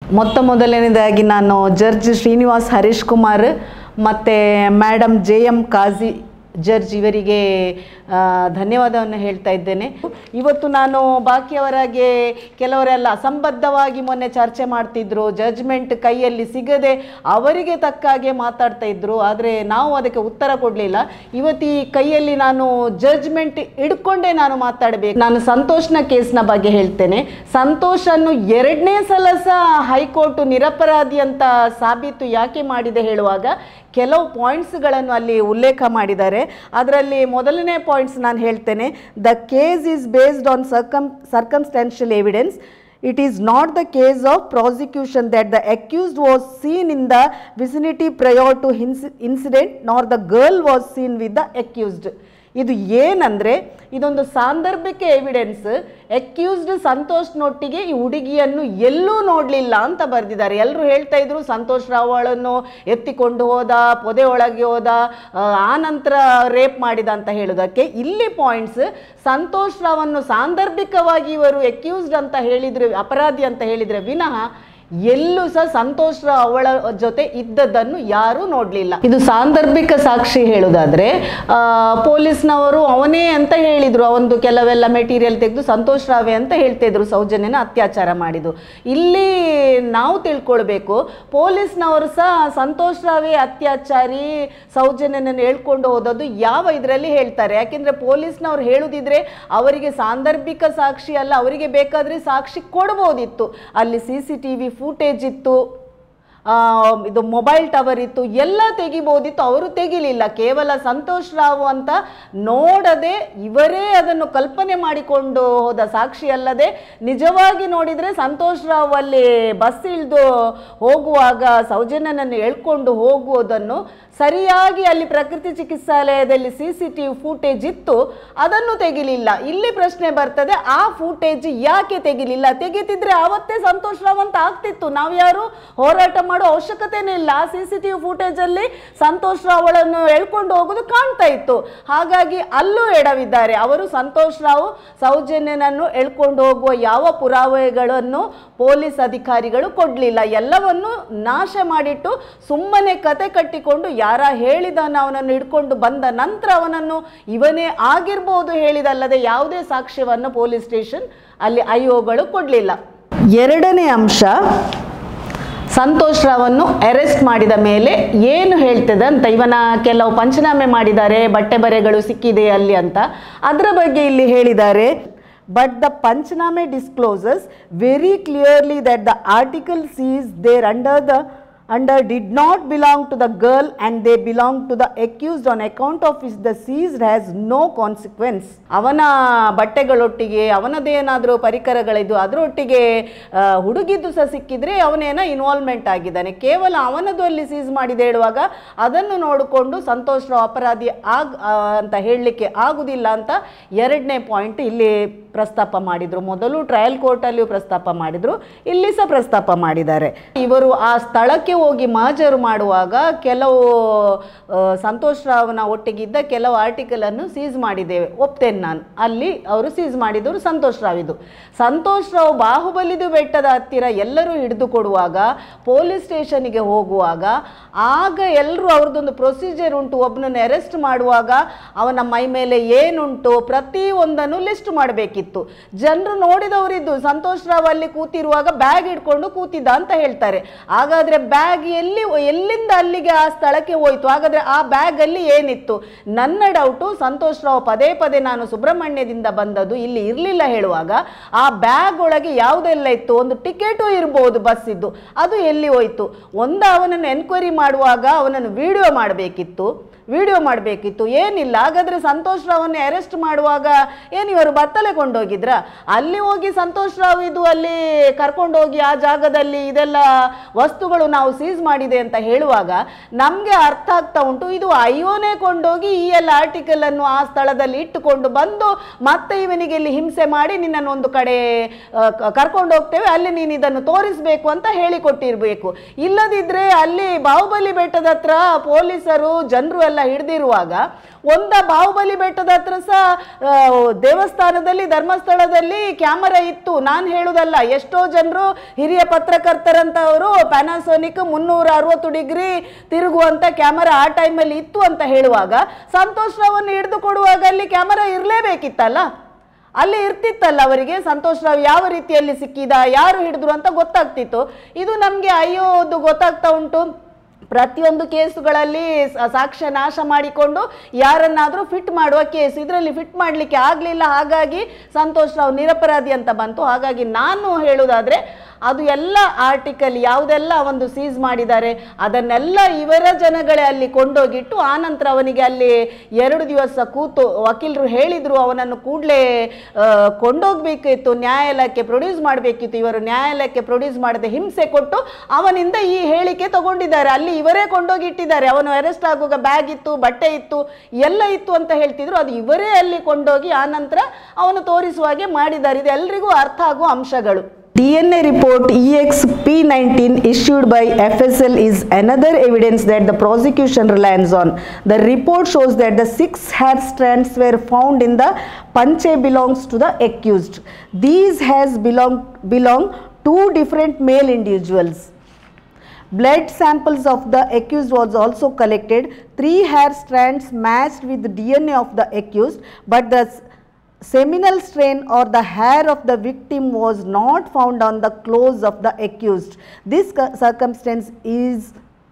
ಮೊತ್ತ ಮೊದಲನೇದಾಗಿ ನಾನು ಜಡ್ಜ್ ಶ್ರೀನಿವಾಸ್ ಹರೀಶ್ ಕುಮಾರ್ ಮತ್ತು madam J M Kazi judge ಇವರಿಗೆ ಆ, ಧನ್ಯವಾದವನ್ನು ಹೇಳ್ತಾ ಇದ್ದೇನೆ ಇವತ್ತು ನಾನು ಬಾಕಿಯವರಾಗೆ ಕೆಲವರೆಲ್ಲ ಅಸಂಬದ್ಧವಾಗಿ ಮೊನ್ನೆ ಚರ್ಚೆ ಮಾಡ್ತಿದ್ರು ಜಡ್ಜ್ಮೆಂಟ್ ಕೈಯಲ್ಲಿ ಸಿಗದೆ ಅವರಿಗೆ ತಕ್ಕ ಹಾಗೆ ಮಾತಾಡ್ತಾ ಇದ್ರು ಆದರೆ ನಾವು ಅದಕ್ಕೆ ಉತ್ತರ ಕೊಡಲಿಲ್ಲ ಇವತ್ತು ಈ ಕೈಯಲ್ಲಿ ನಾನು ಜಡ್ಜ್ಮೆಂಟ್ ಹಿಡ್ಕೊಂಡೇ ನಾನು ಮಾತಾಡಬೇಕು ನಾನು ಸಂತೋಷ್ನ ಕೇಸ್ನ ಬಗ್ಗೆ ಹೇಳ್ತೇನೆ ಸಂತೋಷನ್ನು ಎರಡನೇ ಸಲ ಸಹ ಹೈಕೋರ್ಟ್ ನಿರಪರಾಧಿ ಅಂತ ಸಾಬೀತು ಯಾಕೆ ಮಾಡಿದೆ ಹೇಳುವಾಗ ಕೆಲವು ಪಾಯಿಂಟ್ಸ್ಗಳನ್ನು ಅಲ್ಲಿ ಉಲ್ಲೇಖ ಮಾಡಿದ್ದಾರೆ ಅದರಲ್ಲಿ ಮೊದಲನೇ ಪಾಯಿಂಟ್ಸ್ ನಾನು ಹೇಳ್ತೇನೆ the case is based on circum circumstantial evidence it is not the case of prosecution that the accused was seen in the vicinity prior to his incident nor the girl was seen with the accused ಇದು ಏನಂದರೆ ಇದೊಂದು ಸಾಂದರ್ಭಿಕ evidence accused ಸಂತೋಷ್ನೊಟ್ಟಿಗೆ ಈ ಹುಡುಗಿಯನ್ನು ಎಲ್ಲೂ ನೋಡಲಿಲ್ಲ ಅಂತ ಬರೆದಿದ್ದಾರೆ ಎಲ್ಲರೂ ಹೇಳ್ತಾ ಇದ್ರು ಸಂತೋಷ್ ರಾವ್ ಅವಳನ್ನು ಎತ್ತಿಕೊಂಡು ಹೋದ ಪೊದೆ ಒಳಗೆ ಹೋದ ಆ, ಆ ನಂತರ ರೇಪ್ ಮಾಡಿದ ಅಂತ ಹೇಳೋದಕ್ಕೆ ಇಲ್ಲಿ ಪಾಯಿಂಟ್ಸ್ ಸಂತೋಷ್ ರಾವನ್ನು ಸಾಂದರ್ಭಿಕವಾಗಿ ಇವರು ಅಕ್ಯೂಸ್ಡ್ ಅಂತ ಹೇಳಿದ್ರೆ ಅಪರಾಧಿ ಅಂತ ಹೇಳಿದ್ರೆ ವಿನಃ ಎಲ್ಲೂ ಸಹ ಸಂತೋಷ್ ರಾವ್ ಅವಳ ಜೊತೆ ಇದ್ದದ್ದನ್ನು ಯಾರೂ ನೋಡಲಿಲ್ಲ ಇದು ಸಾಂದರ್ಭಿಕ ಸಾಕ್ಷಿ ಹೇಳುವುದಾದ್ರೆ ಆ, ಪೊಲೀಸ್ನವರು ಅವನೇ ಅಂತ ಹೇಳಿದ್ರು ಅವೊಂದು ಕೆಲವೆಲ್ಲ ಮೆಟೀರಿಯಲ್ ತೆಗೆದು ಸಂತೋಷ್ ರಾವೆ ಅಂತ ಹೇಳ್ತಾ ಇದ್ರು ಸೌಜನ್ಯನ ಅತ್ಯಾಚಾರ ಮಾಡಿದ್ದು ಇಲ್ಲಿ ನಾವು ತಿಳ್ಕೊಳ್ಬೇಕು ಪೊಲೀಸ್ನವರು ಸಹ ಸಂತೋಷ್ ರಾವೆ ಅತ್ಯಾಚಾರಿ ಸೌಜನ್ಯನನ್ನು ಹೇಳ್ಕೊಂಡು ಹೋದದ್ದು ಯಾವ ಇದರಲ್ಲಿ ಹೇಳ್ತಾರೆ ಯಾಕೆಂದ್ರೆ ಪೊಲೀಸ್ನವ್ರು ಹೇಳುದಿದ್ರೆ ಅವರಿಗೆ ಸಾಂದರ್ಭಿಕ ಸಾಕ್ಷಿ ಅಲ್ಲ ಅವರಿಗೆ ಬೇಕಾದ್ರೆ ಸಾಕ್ಷಿ ಕೊಡ್ಬೋದಿತ್ತು ಅಲ್ಲಿ C C T V footage ಇತ್ತು ಆ, ಇದು ಮೊಬೈಲ್ ಟವರ್ ಇತ್ತು ಎಲ್ಲ ತೆಗಿಬೋದಿತ್ತು ಅವರು ತೆಗಿಲಿಲ್ಲ ಕೇವಲ ಸಂತೋಷ್ ರಾವ್ ಅಂತ ನೋಡದೆ ಇವರೇ ಅದನ್ನು ಕಲ್ಪನೆ ಮಾಡಿಕೊಂಡು ಹೋದ ಸಾಕ್ಷಿ ಅಲ್ಲದೆ ನಿಜವಾಗಿ ನೋಡಿದರೆ ಸಂತೋಷ್ ರಾವ್ ಅಲ್ಲಿ ಬಸ್ ಇಳಿದು ಹೋಗುವಾಗ ಸೌಜನ್ಯನನ್ನು ಎಳ್ಕೊಂಡು ಹೋಗುವುದನ್ನು ಸರಿಯಾಗಿ ಅಲ್ಲಿ ಪ್ರಕೃತಿ ಚಿಕಿತ್ಸಾಲಯದಲ್ಲಿ C C T V footage ಇತ್ತು ಅದನ್ನು ತೆಗಿಲಿಲ್ಲ ಇಲ್ಲಿ ಪ್ರಶ್ನೆ ಬರ್ತದೆ ಆ ಫೂಟೇಜ್ ಯಾಕೆ ತೆಗಿಲಿಲ್ಲ ತೆಗಿತಿದ್ರೆ ಆವತ್ತೇ ಸಂತೋಷ್ ರಾವ್ ಅಂತ ಆಗ್ತಿತ್ತು ನಾವು ಯಾರು ಹೋರಾಟ ಮಾಡೋ ಅವಶ್ಯಕತೆನೇ ಇಲ್ಲ ಆ ಸಿ ಸಿ ಟಿ ವಿ ಫೂಟೇಜಲ್ಲಿ ಸಂತೋಷ್ ರಾವ್ ಅವಳನ್ನು ಎಳ್ಕೊಂಡು ಹೋಗೋದು ಕಾಣ್ತಾ ಇತ್ತು ಹಾಗಾಗಿ ಅಲ್ಲೂ ಎಡವಿದ್ದಾರೆ ಅವರು ಸಂತೋಷ್ ರಾವ್ ಸೌಜನ್ಯನನ್ನು ಎಳ್ಕೊಂಡು ಹೋಗುವ ಯಾವ ಪುರಾವೆಗಳನ್ನು ಪೊಲೀಸ್ ಅಧಿಕಾರಿಗಳು ಕೊಡಲಿಲ್ಲ ಎಲ್ಲವನ್ನು ನಾಶ ಮಾಡಿಟ್ಟು ಸುಮ್ಮನೆ ಕತೆ ಕಟ್ಟಿಕೊಂಡು ಯಾರ ಹೇಳಿದನ ಅವನನ್ನು ಹಿಡ್ಕೊಂಡು ಬಂದ ನಂತರ ಅವನನ್ನು ಇವನೇ ಆಗಿರ್ಬೋದು ಹೇಳಿದಲ್ಲದೆ ಯಾವುದೇ ಸಾಕ್ಷ್ಯವನ್ನು ಪೊಲೀಸ್ ಸ್ಟೇಷನ್ ಅಲ್ಲಿ ಐ ಒಗಳು ಕೊಡಲಿಲ್ಲ ಎರಡನೇ ಅಂಶ ಸಂತೋಷ್ ರಾವನ್ನು ಅರೆಸ್ಟ್ ಮಾಡಿದ ಮೇಲೆ ಏನು ಹೇಳ್ತದೆ ಅಂತ ಇವನ ಕೆಲವು ಪಂಚನಾಮೆ ಮಾಡಿದ್ದಾರೆ ಬಟ್ಟೆ ಬರೆಗಳು ಸಿಕ್ಕಿದೆ ಅಲ್ಲಿ ಅಂತ ಅದರ ಬಗ್ಗೆ ಇಲ್ಲಿ ಹೇಳಿದ್ದಾರೆ but the panchanama discloses very clearly that the article seize there under the under did not belong to the girl and they belong to the accused on account of is the seized has no consequence ಅವನ ಬಟ್ಟೆಗಳೊಟ್ಟಿಗೆ ಅವನದೇನಾದರೂ ಪರಿಕರಗಳಿದ್ದು ಅದರೊಟ್ಟಿಗೆ ಆ, ಹುಡುಗಿದ್ದು ಸಹ ಸಿಕ್ಕಿದ್ರೆ ಅವನೇನೋ involvement ಆಗಿದ್ದಾನೆ ಕೇವಲ ಅವನದು ಅಲ್ಲಿ ಸೀಸ್ ಮಾಡಿದೆ ಹೇಳುವಾಗ ಅದನ್ನು ನೋಡಿಕೊಂಡು ಸಂತೋಷ್ ರಾವ್ ಅಪರಾಧಿ ಆಗ್ ಆ, ಅಂತ ಹೇಳಲಿಕ್ಕೆ ಆಗುದಿಲ್ಲ ಅಂತ ಎರಡನೇ ಪಾಯಿಂಟ್ ಇಲ್ಲಿ ಪ್ರಸ್ತಾಪ ಮಾಡಿದ್ರು ಮೊದಲು ಟ್ರಯಲ್ ಕೋರ್ಟಲ್ಲಿಯೂ ಪ್ರಸ್ತಾಪ ಮಾಡಿದ್ರು ಇಲ್ಲಿ ಸಹ ಪ್ರಸ್ತಾಪ ಮಾಡಿದ್ದಾರೆ ಇವರು ಆ ಸ್ಥಳಕ್ಕೆ ಹೋಗಿ ಮಹಜರು ಮಾಡುವಾಗ ಕೆಲವು ಆ, ಸಂತೋಷ್ ರಾವ್ನ ಒಟ್ಟಿಗಿದ್ದ ಕೆಲವು ಆರ್ಟಿಕಲ್ ಅನ್ನು ಸೀಸ್ ಮಾಡಿದ್ದೇವೆ ಒಪ್ತೇನೆ ನಾನು ಅಲ್ಲಿ ಅವರು ಸೀಸ್ ಮಾಡಿದವರು ಸಂತೋಷ್ ರಾವ್ ಇದು ಸಂತೋಷ್ ರಾವ್ ಬಾಹುಬಲಿದು ಬೆಟ್ಟದ ಹತ್ತಿರ ಎಲ್ಲರೂ ಹಿಡಿದು ಕೊಡುವಾಗ ಪೊಲೀಸ್ ಸ್ಟೇಷನ್ಗೆ ಹೋಗುವಾಗ ಆಗ ಎಲ್ಲರೂ ಅವ್ರದ್ದೊಂದು ಪ್ರೊಸೀಜರ್ ಉಂಟು ಒಬ್ಬನನ್ನು ಅರೆಸ್ಟ್ ಮಾಡುವಾಗ ಅವನ ಮೈ ಮೇಲೆ ಏನುಂಟು ಪ್ರತಿ ಒಂದನ್ನು ಲಿಸ್ಟ್ ಮಾಡಬೇಕಿತ್ತು ಜನರು ನೋಡಿದವರಿದ್ದು ಸಂತೋಷ್ ರಾವ್ ಅಲ್ಲಿ ಕೂತಿರುವಾಗ ಬ್ಯಾಗ್ ಹಿಡ್ಕೊಂಡು ಕೂತಿದ್ದ ಅಂತ ಹೇಳ್ತಾರೆ ಹಾಗಾದ್ರೆ ಬ್ಯಾಗ್ ಎಲ್ಲಿ ಎಲ್ಲಿಂದ ಅಲ್ಲಿಗೆ ಆ ಸ್ಥಳಕ್ಕೆ ಹೋಯ್ತು ಹಾಗಾದ್ರೆ ಆ ಬ್ಯಾಗ್ ಅಲ್ಲಿ ಏನಿತ್ತು ನನ್ನ ಡೌಟು ಸಂತೋಷ್ ರಾವ್ ಪದೇ ಪದೇ ನಾನು ಸುಬ್ರಹ್ಮಣ್ಯದಿಂದ ಬಂದದ್ದು ಇಲ್ಲಿ ಇರಲಿಲ್ಲ ಹೇಳುವಾಗ ಆ ಬ್ಯಾಗ್ ಒಳಗೆ ಯಾವುದೆಲ್ಲ ಇತ್ತು ಒಂದು ಟಿಕೆಟು ಇರ್ಬೋದು ಬಸ್ ಇದ್ದು ಅದು ಎಲ್ಲಿ ಹೋಯ್ತು ಒಂದು ಅವನನ್ನು ಎನ್ಕ್ವೈರಿ ಮಾಡುವಾಗ ಅವನನ್ನು ವಿಡಿಯೋ ಮಾಡಬೇಕಿತ್ತು ವಿಡಿಯೋ ಮಾಡಬೇಕಿತ್ತು ಏನಿಲ್ಲ ಹಾಗಾದ್ರೆ ಸಂತೋಷ್ ರಾವನ್ನೇ ಅರೆಸ್ಟ್ ಮಾಡುವಾಗ ಏನು ಇವರು ಬತ್ತಲೆ ಕೊಂಡೋಗಿದ್ರ ಅಲ್ಲಿ ಹೋಗಿ ಸಂತೋಷ್ ರಾವ್ ಇದು ಅಲ್ಲಿ ಕರ್ಕೊಂಡೋಗಿ ಆ ಜಾಗದಲ್ಲಿ ಇದೆಲ್ಲ ವಸ್ತುಗಳು ನಾವು ಸೀಸ್ ಮಾಡಿದೆ ಅಂತ ಹೇಳುವಾಗ ನಮಗೆ ಅರ್ಥ ಆಗ್ತಾ ಉಂಟು ಇದು ಅಯ್ಯೋನೇ ಕೊಂಡೋಗಿ ಈ ಎಲ್ಲ ಆರ್ಟಿಕಲ್ ಅನ್ನು ಆ ಸ್ಥಳದಲ್ಲಿ ಇಟ್ಟುಕೊಂಡು ಬಂದು ಮತ್ತೆ ಇವನಿಗೆ ಇಲ್ಲಿ ಹಿಂಸೆ ಮಾಡಿ ನಿನ್ನನ್ನು ಒಂದು ಕಡೆ ಆ, ಕ- ಕರ್ಕೊಂಡು ಹೋಗ್ತೇವೆ ಅಲ್ಲಿ ನೀನು ಇದನ್ನು ತೋರಿಸ್ಬೇಕು ಅಂತ ಹೇಳಿಕೊಟ್ಟಿರ್ಬೇಕು ಇಲ್ಲದಿದ್ರೆ ಅಲ್ಲಿ ಬಾಹುಬಲಿ ಬೆಟ್ಟದ ಹತ್ರ ಪೊಲೀಸರು ಜನರು ಎಲ್ಲ ಎಲ್ಲ ಹಿಡ್ದಿರುವಾಗ ಒಂದ ಬಾಹುಬಲಿ ಬೆಟ್ಟದ ಹತ್ರ ಸಹ ಆ, ದೇವಸ್ಥಾನದಲ್ಲಿ ಧರ್ಮಸ್ಥಳದಲ್ಲಿ ಕ್ಯಾಮರಾ ಇತ್ತು ನಾನು ಹೇಳುದಲ್ಲ ಎಷ್ಟೋ ಜನರು ಹಿರಿಯ ಪತ್ರಕರ್ತರಂತವರು ಪ್ಯಾನಾಸೋನಿಕ್ ಮುನ್ನೂರ ಅರವತ್ತು ಡಿಗ್ರಿ ತಿರುಗುವಂತ ಕ್ಯಾಮರಾ ಆ ಟೈಮಲ್ಲಿ ಇತ್ತು ಅಂತ ಹೇಳುವಾಗ ಸಂತೋಷ್ ರಾವನ್ನು ಹಿಡಿದು ಕೊಡುವಾಗ ಅಲ್ಲಿ ಕ್ಯಾಮರಾ ಇರಲೇಬೇಕಿತ್ತಲ್ಲ ಅಲ್ಲಿ ಇರ್ತಿತ್ತಲ್ಲ ಅವರಿಗೆ ಸಂತೋಷ್ ರಾವ್ ಯಾವ ರೀತಿಯಲ್ಲಿ ಸಿಕ್ಕಿದ ಯಾರು ಹಿಡಿದ್ರು ಅಂತ ಗೊತ್ತಾಗ್ತಿತ್ತು ಇದು ನಮಗೆ ಅಯ್ಯೋ ಅದು ಗೊತ್ತಾಗ್ತಾ ಉಂಟು ಪ್ರತಿಯೊಂದು ಕೇಸುಗಳಲ್ಲಿ ಸ- ಸಾಕ್ಷ್ಯ ನಾಶ ಮಾಡಿಕೊಂಡು ಯಾರನ್ನಾದರೂ ಫಿಟ್ ಮಾಡುವ ಕೇಸ್ ಇದರಲ್ಲಿ ಫಿಟ್ ಮಾಡಲಿಕ್ಕೆ ಆಗಲಿಲ್ಲ ಹಾಗಾಗಿ ಸಂತೋಷ್ ರಾವ್ ನಿರಪರಾಧಿ ಅಂತ ಬಂತು ಹಾಗಾಗಿ ನಾನು ಹೇಳುವುದಾದ್ರೆ ಅದು ಎಲ್ಲ ಆರ್ಟಿಕಲ್ ಯಾವುದೆಲ್ಲ ಒಂದು ಸೀಸ್ ಮಾಡಿದ್ದಾರೆ ಅದನ್ನೆಲ್ಲ ಇವರ ಜನಗಳೇ ಅಲ್ಲಿ ಕೊಂಡೋಗಿಟ್ಟು ಆನಂತರ ಅವನಿಗೆ ಅಲ್ಲಿ ಎರಡು ದಿವಸ ಕೂತು ವಕೀಲರು ಹೇಳಿದ್ರು ಅವನನ್ನು ಕೂಡಲೇ ಕೊಂಡೋಗ್ಬೇಕಿತ್ತು ನ್ಯಾಯಾಲಯಕ್ಕೆ ಪ್ರೊಡ್ಯೂಸ್ ಮಾಡಬೇಕಿತ್ತು ಇವರು ನ್ಯಾಯಾಲಯಕ್ಕೆ ಪ್ರೊಡ್ಯೂಸ್ ಮಾಡದೆ ಹಿಂಸೆ ಕೊಟ್ಟು ಅವನಿಂದ ಈ ಹೇಳಿಕೆ ತಗೊಂಡಿದ್ದಾರೆ ಅಲ್ಲಿ ಇವರೇ ಕೊಂಡೋಗಿಟ್ಟಿದ್ದಾರೆ ಅವನು ಅರೆಸ್ಟ್ ಆಗುವಾಗ ಬ್ಯಾಗ್ ಇತ್ತು ಬಟ್ಟೆ ಇತ್ತು ಎಲ್ಲ ಇತ್ತು ಅಂತ ಹೇಳ್ತಿದ್ರು ಅದು ಇವರೇ ಅಲ್ಲಿ ಕೊಂಡೋಗಿ ಆನಂತರ ಅವನು ತೋರಿಸುವ ಹಾಗೆ ಮಾಡಿದ್ದಾರೆ ಇದು ಎಲ್ರಿಗೂ ಅರ್ಥ ಆಗುವ ಅಂಶಗಳು DNA report EXP19 issued by FSL is another evidence that the prosecution relies on. The report shows that the six hair strands were found in the panche belongs to the accused. These hairs belong belong to different male individuals. Blood samples of the accused was also collected. Three hair strands matched with the DNA of the accused, but the s- seminal strain or the hair of the victim was not found on the clothes of the accused. This cu- circumstance is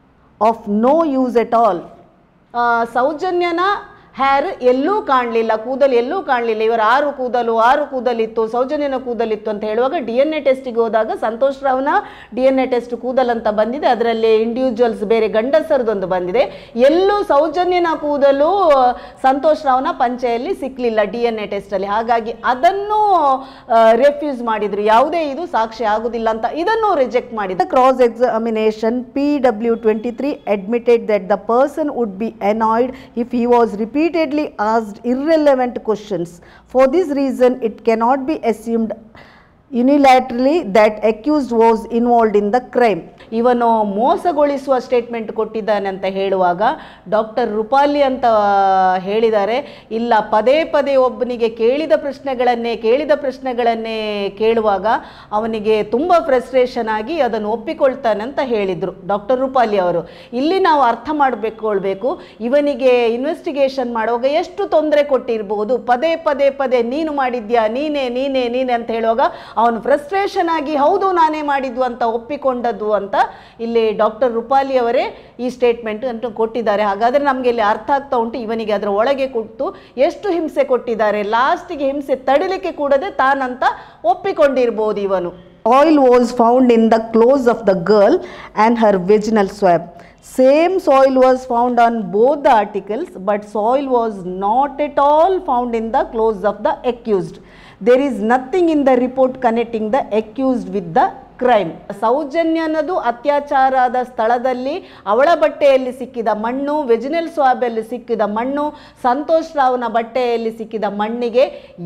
of no use at all. ಆ, ಸೌಜನ್ಯನ hair ಎಲ್ಲೂ ಕಾಣಲಿಲ್ಲ ಕೂದಲು ಎಲ್ಲೂ ಕಾಣಲಿಲ್ಲ ಇವರ ಆರು ಕೂದಲು ಆರು ಕೂದಲಿತ್ತು ಸೌಜನ್ಯನ ಕೂದಲಿತ್ತು ಅಂತ ಹೇಳುವಾಗ ಡಿ ಎನ್ ಎ ಟೆಸ್ಟಿಗೆ ಹೋದಾಗ ಸಂತೋಷ್ ರಾವ್ನ ಡಿ ಎನ್ ಎ ಟೆಸ್ಟ್ ಕೂದಲಂತ ಬಂದಿದೆ ಅದರಲ್ಲಿ ಇಂಡಿವಿಜುವಲ್ಸ್ ಬೇರೆ ಗಂಡಸರದೊಂದು ಬಂದಿದೆ ಎಲ್ಲೂ ಸೌಜನ್ಯನ ಕೂದಲು ಸಂತೋಷ್ ರಾವ್ನ ಪಂಚೆಯಲ್ಲಿ ಸಿಕ್ಕಲಿಲ್ಲ ಡಿ ಎನ್ ಎ ಟೆಸ್ಟಲ್ಲಿ ಹಾಗಾಗಿ ಅದನ್ನು ರೆಫ್ಯೂಸ್ ಮಾಡಿದ್ರು ಯಾವುದೇ ಇದು ಸಾಕ್ಷಿ ಆಗುದಿಲ್ಲ ಅಂತ ಇದನ್ನು ರಿಜೆಕ್ಟ್ ಮಾಡಿದ cross examination P W twenty three admitted that the person would be annoyed if he was repeatedly asked irrelevant questions. For this reason, it cannot be assumed unilaterally that accused was involved in the crime. ಇವನು ಮೋಸಗೊಳಿಸುವ statement ಕೊಟ್ಟಿದ್ದಾನೆ ಅಂತ ಹೇಳುವಾಗ doctor Rupali ಅಂತ ಹೇಳಿದ್ದಾರೆ ಇಲ್ಲ ಪದೇ ಪದೇ ಒಬ್ಬನಿಗೆ ಕೇಳಿದ ಪ್ರಶ್ನೆಗಳನ್ನೇ ಕೇಳಿದ ಪ್ರಶ್ನೆಗಳನ್ನೇ ಕೇಳುವಾಗ ಅವನಿಗೆ ತುಂಬ ಫ್ರಸ್ಟ್ರೇಷನ್ ಆಗಿ ಅದನ್ನು ಒಪ್ಪಿಕೊಳ್ತಾನೆ ಅಂತ ಹೇಳಿದರು ಡಾಕ್ಟರ್ ರೂಪಾಲಿ ಅವರು ಇಲ್ಲಿ ನಾವು ಅರ್ಥ ಮಾಡಬೇಕೊಳ್ಬೇಕು ಇವನಿಗೆ ಇನ್ವೆಸ್ಟಿಗೇಷನ್ ಮಾಡುವಾಗ ಎಷ್ಟು ತೊಂದರೆ ಕೊಟ್ಟಿರ್ಬೋದು ಪದೇ ಪದೇ ಪದೇ ನೀನು ಮಾಡಿದ್ಯಾ ನೀನೇ ನೀನೇ ನೀನೆ ಅಂತ ಹೇಳುವಾಗ ಅವನು ಫ್ರಸ್ಟ್ರೇಷನ್ ಆಗಿ ಹೌದು ನಾನೇ ಮಾಡಿದ್ದು ಅಂತ ಒಪ್ಪಿಕೊಂಡದ್ದು ಅಂತ ಇಲ್ಲಿ ಡಾಕ್ಟರ್ ರೂಪಾಲಿ ಅವರೇ ಈ ಸ್ಟೇಟ್ಮೆಂಟ್ ಅಂತ ಕೊಟ್ಟಿದ್ದಾರೆ ಹಾಗಾದರೆ ನಮಗೆ ಇಲ್ಲಿ ಅರ್ಥ ಆಗ್ತಾ ಉಂಟು ಇವನಿಗೆ ಅದರ ಒಳಗೆ ಕೊಟ್ಟು ಎಷ್ಟು ಹಿಂಸೆ ಕೊಟ್ಟಿದ್ದಾರೆ ಲಾಸ್ಟಿಗೆ ಹಿಂಸೆ ತಡಿಲಿಕ್ಕೆ ಕೂಡದೆ ತಾನಂತ ಒಪ್ಪಿಕೊಂಡಿರ್ಬೋದು ಇವನು oil was found in the clothes of the girl and her vaginal swab same soil was found on both the articles but soil was not at all found in the clothes of the accused there is nothing in the report connecting the accused with the crime ಸೌಜನ್ಯನದು ಅತ್ಯಾಚಾರದ ಸ್ಥಳದಲ್ಲಿ ಅವಳ ಬಟ್ಟೆಯಲ್ಲಿ ಸಿಕ್ಕಿದ ಮಣ್ಣು vaginal ಸ್ವಾಬಲ್ಲಿ ಸಿಕ್ಕಿದ ಮಣ್ಣು ಸಂತೋಷ್ ರಾವ್ನ ಬಟ್ಟೆಯಲ್ಲಿ ಸಿಕ್ಕಿದ ಮಣ್ಣಿಗೆ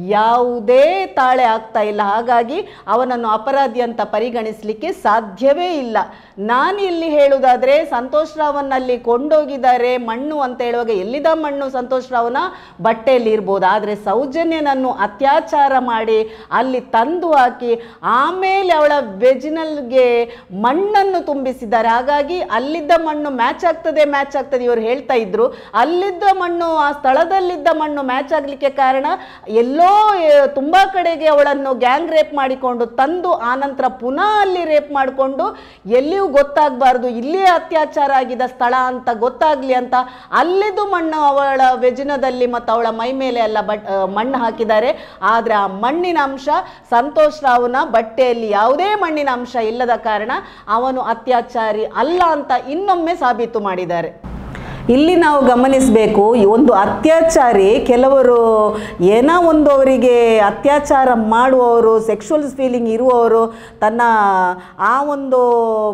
ಯಾವುದೇ ತಾಳೆ ಆಗ್ತಾ ಇಲ್ಲ ಹಾಗಾಗಿ ಅವನನ್ನು ಅಪರಾಧಿ ಅಂತ ಪರಿಗಣಿಸಲಿಕ್ಕೆ ಸಾಧ್ಯವೇ ಇಲ್ಲ ನಾನು ಇಲ್ಲಿ ಹೇಳುವುದಾದ್ರೆ ಸಂತೋಷ್ ರಾವನ್ನಲ್ಲಿ ಕೊಂಡೋಗಿದ್ದಾರೆ ಮಣ್ಣು ಅಂತ ಹೇಳುವಾಗ ಎಲ್ಲಿದ ಮಣ್ಣು ಸಂತೋಷ್ ರಾವ್ನ ಬಟ್ಟೆಯಲ್ಲಿ ಇರ್ಬೋದು ಆದರೆ ಸೌಜನ್ಯನನ್ನು ಅತ್ಯಾಚಾರ ಮಾಡಿ ಅಲ್ಲಿ ತಂದು ಹಾಕಿ ಆಮೇಲೆ ಅವಳ ವೆಜಿನಲ್ಗೆ ಮಣ್ಣನ್ನು ತುಂಬಿಸಿದ್ದಾರೆ ಹಾಗಾಗಿ ಅಲ್ಲಿದ್ದ ಮಣ್ಣು ಮ್ಯಾಚ್ ಆಗ್ತದೆ ಮ್ಯಾಚ್ ಆಗ್ತದೆ ಇವರು ಹೇಳ್ತಾ ಇದ್ರು ಅಲ್ಲಿದ್ದ ಮಣ್ಣು ಆ ಸ್ಥಳದಲ್ಲಿದ್ದ ಮಣ್ಣು ಮ್ಯಾಚ್ ಆಗಲಿಕ್ಕೆ ಕಾರಣ ಎಲ್ಲೋ ಎ, ತುಂಬಾ ಕಡೆಗೆ ಅವಳನ್ನು ಗ್ಯಾಂಗ್ ರೇಪ್ ಮಾಡಿಕೊಂಡು ತಂದು ಆನಂತರ ಪುನಃ ಅಲ್ಲಿ ರೇಪ್ ಮಾಡಿಕೊಂಡು ಎಲ್ಲಿಯೂ ಗೊತ್ತಾಗಬಾರ್ದು ಇಲ್ಲಿಯೇ ಅತ್ಯಾಚಾರ ಆಗಿದ ಸ್ಥಳ ಅಂತ ಗೊತ್ತಾಗ್ಲಿ ಅಂತ ಅಲ್ಲಿದ್ದು ಮಣ್ಣು ಅವಳ ವೆಜಿನದಲ್ಲಿ ಮತ್ತು ಅವಳ ಮೈ ಮೇಲೆ ಎಲ್ಲ ಬಟ್ ಆ, ಮಣ್ಣು ಹಾಕಿದ್ದಾರೆ ಆದರೆ ಆ ಮಣ್ಣಿನ ಅಂಶ ಸಂತೋಷ್ ರಾವ್ನ ಬಟ್ಟೆಯಲ್ಲಿ ಯಾವುದೇ ಮಣ್ಣಿನ ಅಂಶ ಇಲ್ಲದ ಕಾರಣ ಅವನು ಅತ್ಯಾಚಾರಿ ಅಲ್ಲ ಅಂತ ಇನ್ನೊಮ್ಮೆ ಸಾಬೀತು ಮಾಡಿದ್ದಾರೆ ಇಲ್ಲಿ ನಾವು ಗಮನಿಸಬೇಕು ಒಂದು ಅತ್ಯಾಚಾರಿ ಕೆಲವರು ಏನೋ ಒಂದು ಅವರಿಗೆ ಅತ್ಯಾಚಾರ ಮಾಡುವವರು ಸೆಕ್ಷುವಲ್ ಫೀಲಿಂಗ್ ಇರುವವರು ತನ್ನ ಆ ಒಂದು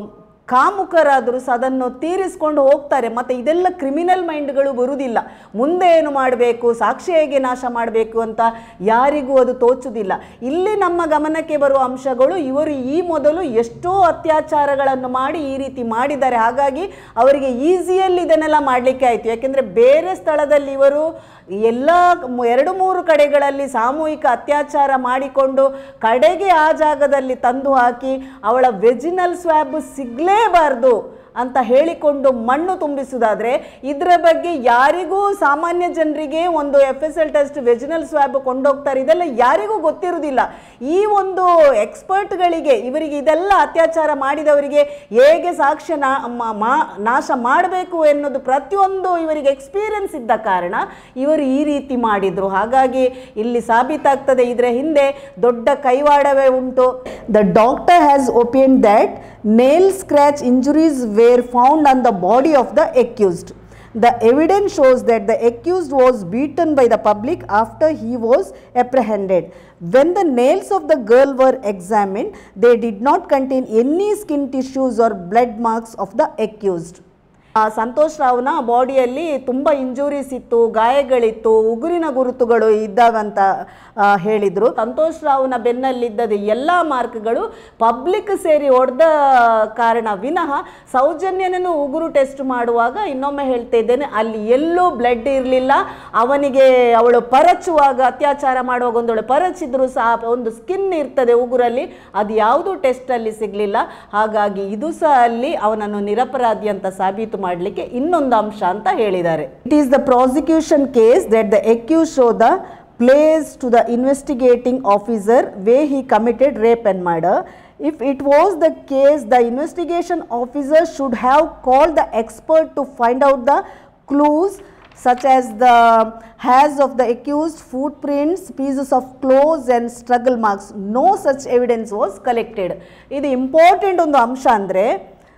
ಕಾಮುಕರಾದರೂ ಸಹ ಅದನ್ನು ತೀರಿಸ್ಕೊಂಡು ಹೋಗ್ತಾರೆ ಮತ್ತು ಇದೆಲ್ಲ ಕ್ರಿಮಿನಲ್ ಮೈಂಡ್ಗಳು ಬರುವುದಿಲ್ಲ ಮುಂದೆ ಏನು ಮಾಡಬೇಕು ಸಾಕ್ಷಿ ಹೇಗೆ ನಾಶ ಮಾಡಬೇಕು ಅಂತ ಯಾರಿಗೂ ಅದು ತೋಚುವುದಿಲ್ಲ ಇಲ್ಲಿ ನಮ್ಮ ಗಮನಕ್ಕೆ ಬರುವ ಅಂಶಗಳು ಇವರು ಈ ಮೊದಲು ಎಷ್ಟೋ ಅತ್ಯಾಚಾರಗಳನ್ನು ಮಾಡಿ ಈ ರೀತಿ ಮಾಡಿದ್ದಾರೆ ಹಾಗಾಗಿ ಅವರಿಗೆ ಈಸಿಯಲ್ಲಿ ಇದನ್ನೆಲ್ಲ ಮಾಡಲಿಕ್ಕೆ ಆಯಿತು ಯಾಕೆಂದರೆ ಬೇರೆ ಸ್ಥಳದಲ್ಲಿ ಇವರು ಎಲ್ಲ ಮ್- ಎರಡು ಮೂರು ಕಡೆಗಳಲ್ಲಿ ಸಾಮೂಹಿಕ ಅತ್ಯಾಚಾರ ಮಾಡಿಕೊಂಡು ಕಡೆಗೆ ಆ ಜಾಗದಲ್ಲಿ ತಂದು ಹಾಕಿ ಅವಳ ವೆಜಿನಲ್ ಸ್ವ್ಯಾಬ್ ಸಿಗಲೇಬಾರ್ದು ಅಂತ ಹೇಳಿಕೊಂಡು ಮಣ್ಣು ತುಂಬಿಸುವುದಾದ್ರೆ ಇದರ ಬಗ್ಗೆ ಯಾರಿಗೂ ಸಾಮಾನ್ಯ ಜನರಿಗೆ ಒಂದು F S L test vaginal swab ಕೊಂಡೋಗ್ತಾರೆ ಇದೆಲ್ಲ ಯಾರಿಗೂ ಗೊತ್ತಿರುವುದಿಲ್ಲ ಈ ಒಂದು ಎಕ್ಸ್ಪರ್ಟ್ಗಳಿಗೆ ಇವರಿಗೆ ಇದೆಲ್ಲ ಅತ್ಯಾಚಾರ ಮಾಡಿದವರಿಗೆ ಹೇಗೆ ಸಾಕ್ಷ್ಯ ನಾ- ಮ- ಮಾ- ನಾಶ ಮಾಡಬೇಕು ಎನ್ನುವುದು ಪ್ರತಿಯೊಂದು ಇವರಿಗೆ ಎಕ್ಸ್ಪೀರಿಯನ್ಸ್ ಇದ್ದ ಕಾರಣ ಇವರು ಈ ರೀತಿ ಮಾಡಿದ್ರು ಹಾಗಾಗಿ ಇಲ್ಲಿ ಸಾಬೀತಾಗ್ತದೆ ಇದರ ಹಿಂದೆ ದೊಡ್ಡ ಕೈವಾಡವೇ ಉಂಟು the doctor has opined that nail scratch injuries were found on the body of the accused. The evidence shows that the accused was beaten by the public after he was apprehended. When the nails of the girl were examined, they did not contain any skin tissues or blood marks of the accused. ಆ, ಸಂತೋಷ್ ರಾವ್ನ ಬಾಡಿಯಲ್ಲಿ ತುಂಬ injuries ಇತ್ತು ಗಾಯಗಳಿತ್ತು ಉಗುರಿನ ಗುರುತುಗಳು ಇದ್ದಾವಂತ ಆ, ಹೇಳಿದ್ರು ಸಂತೋಷ್ ರಾವ್ನ ಬೆನ್ನಲ್ಲಿದ್ದದ ಎಲ್ಲ ಮಾರ್ಕ್ಗಳು public ಸೇರಿ ಹೊಡೆದ ಕಾರಣ ವಿನಃ ಸೌಜನ್ಯನನ್ನು ಉಗುರು ಟೆಸ್ಟ್ ಮಾಡುವಾಗ ಇನ್ನೊಮ್ಮೆ ಹೇಳ್ತಾ ಇದ್ದೇನೆ ಅಲ್ಲಿ ಎಲ್ಲೂ ಬ್ಲಡ್ ಇರಲಿಲ್ಲ ಅವನಿಗೆ ಅವಳು ಪರಚುವಾಗ ಅತ್ಯಾಚಾರ ಮಾಡುವಾಗ ಒಂದೊಳ್ಳೆ ಪರಚಿದ್ರು ಸಹ ಒಂದು ಸ್ಕಿನ್ ಇರ್ತದೆ ಉಗುರಲ್ಲಿ ಅದು ಯಾವುದೂ ಟೆಸ್ಟಲ್ಲಿ ಸಿಗಲಿಲ್ಲ ಹಾಗಾಗಿ ಇದು ಸಹ ಅಲ್ಲಿ ಅವನನ್ನು ನಿರಪರಾಧಿ ಅಂತ ಸಾಬೀತು ಮಾಡಲಿಕ್ಕೆ ಇನ್ನೊಂದು ಅಂಶ ಅಂತ ಹೇಳಿದ್ದಾರೆ it is the prosecution case that the accused show the place to the investigating officer way he committed rape and murder If it was the case, the investigation officer should have called the expert to find out the clues such as the hairs of the accused, footprints, pieces of clothes and struggle marks. No such evidence was collected. ಇದು important ಒಂದು ಅಂಶ ಅಂದರೆ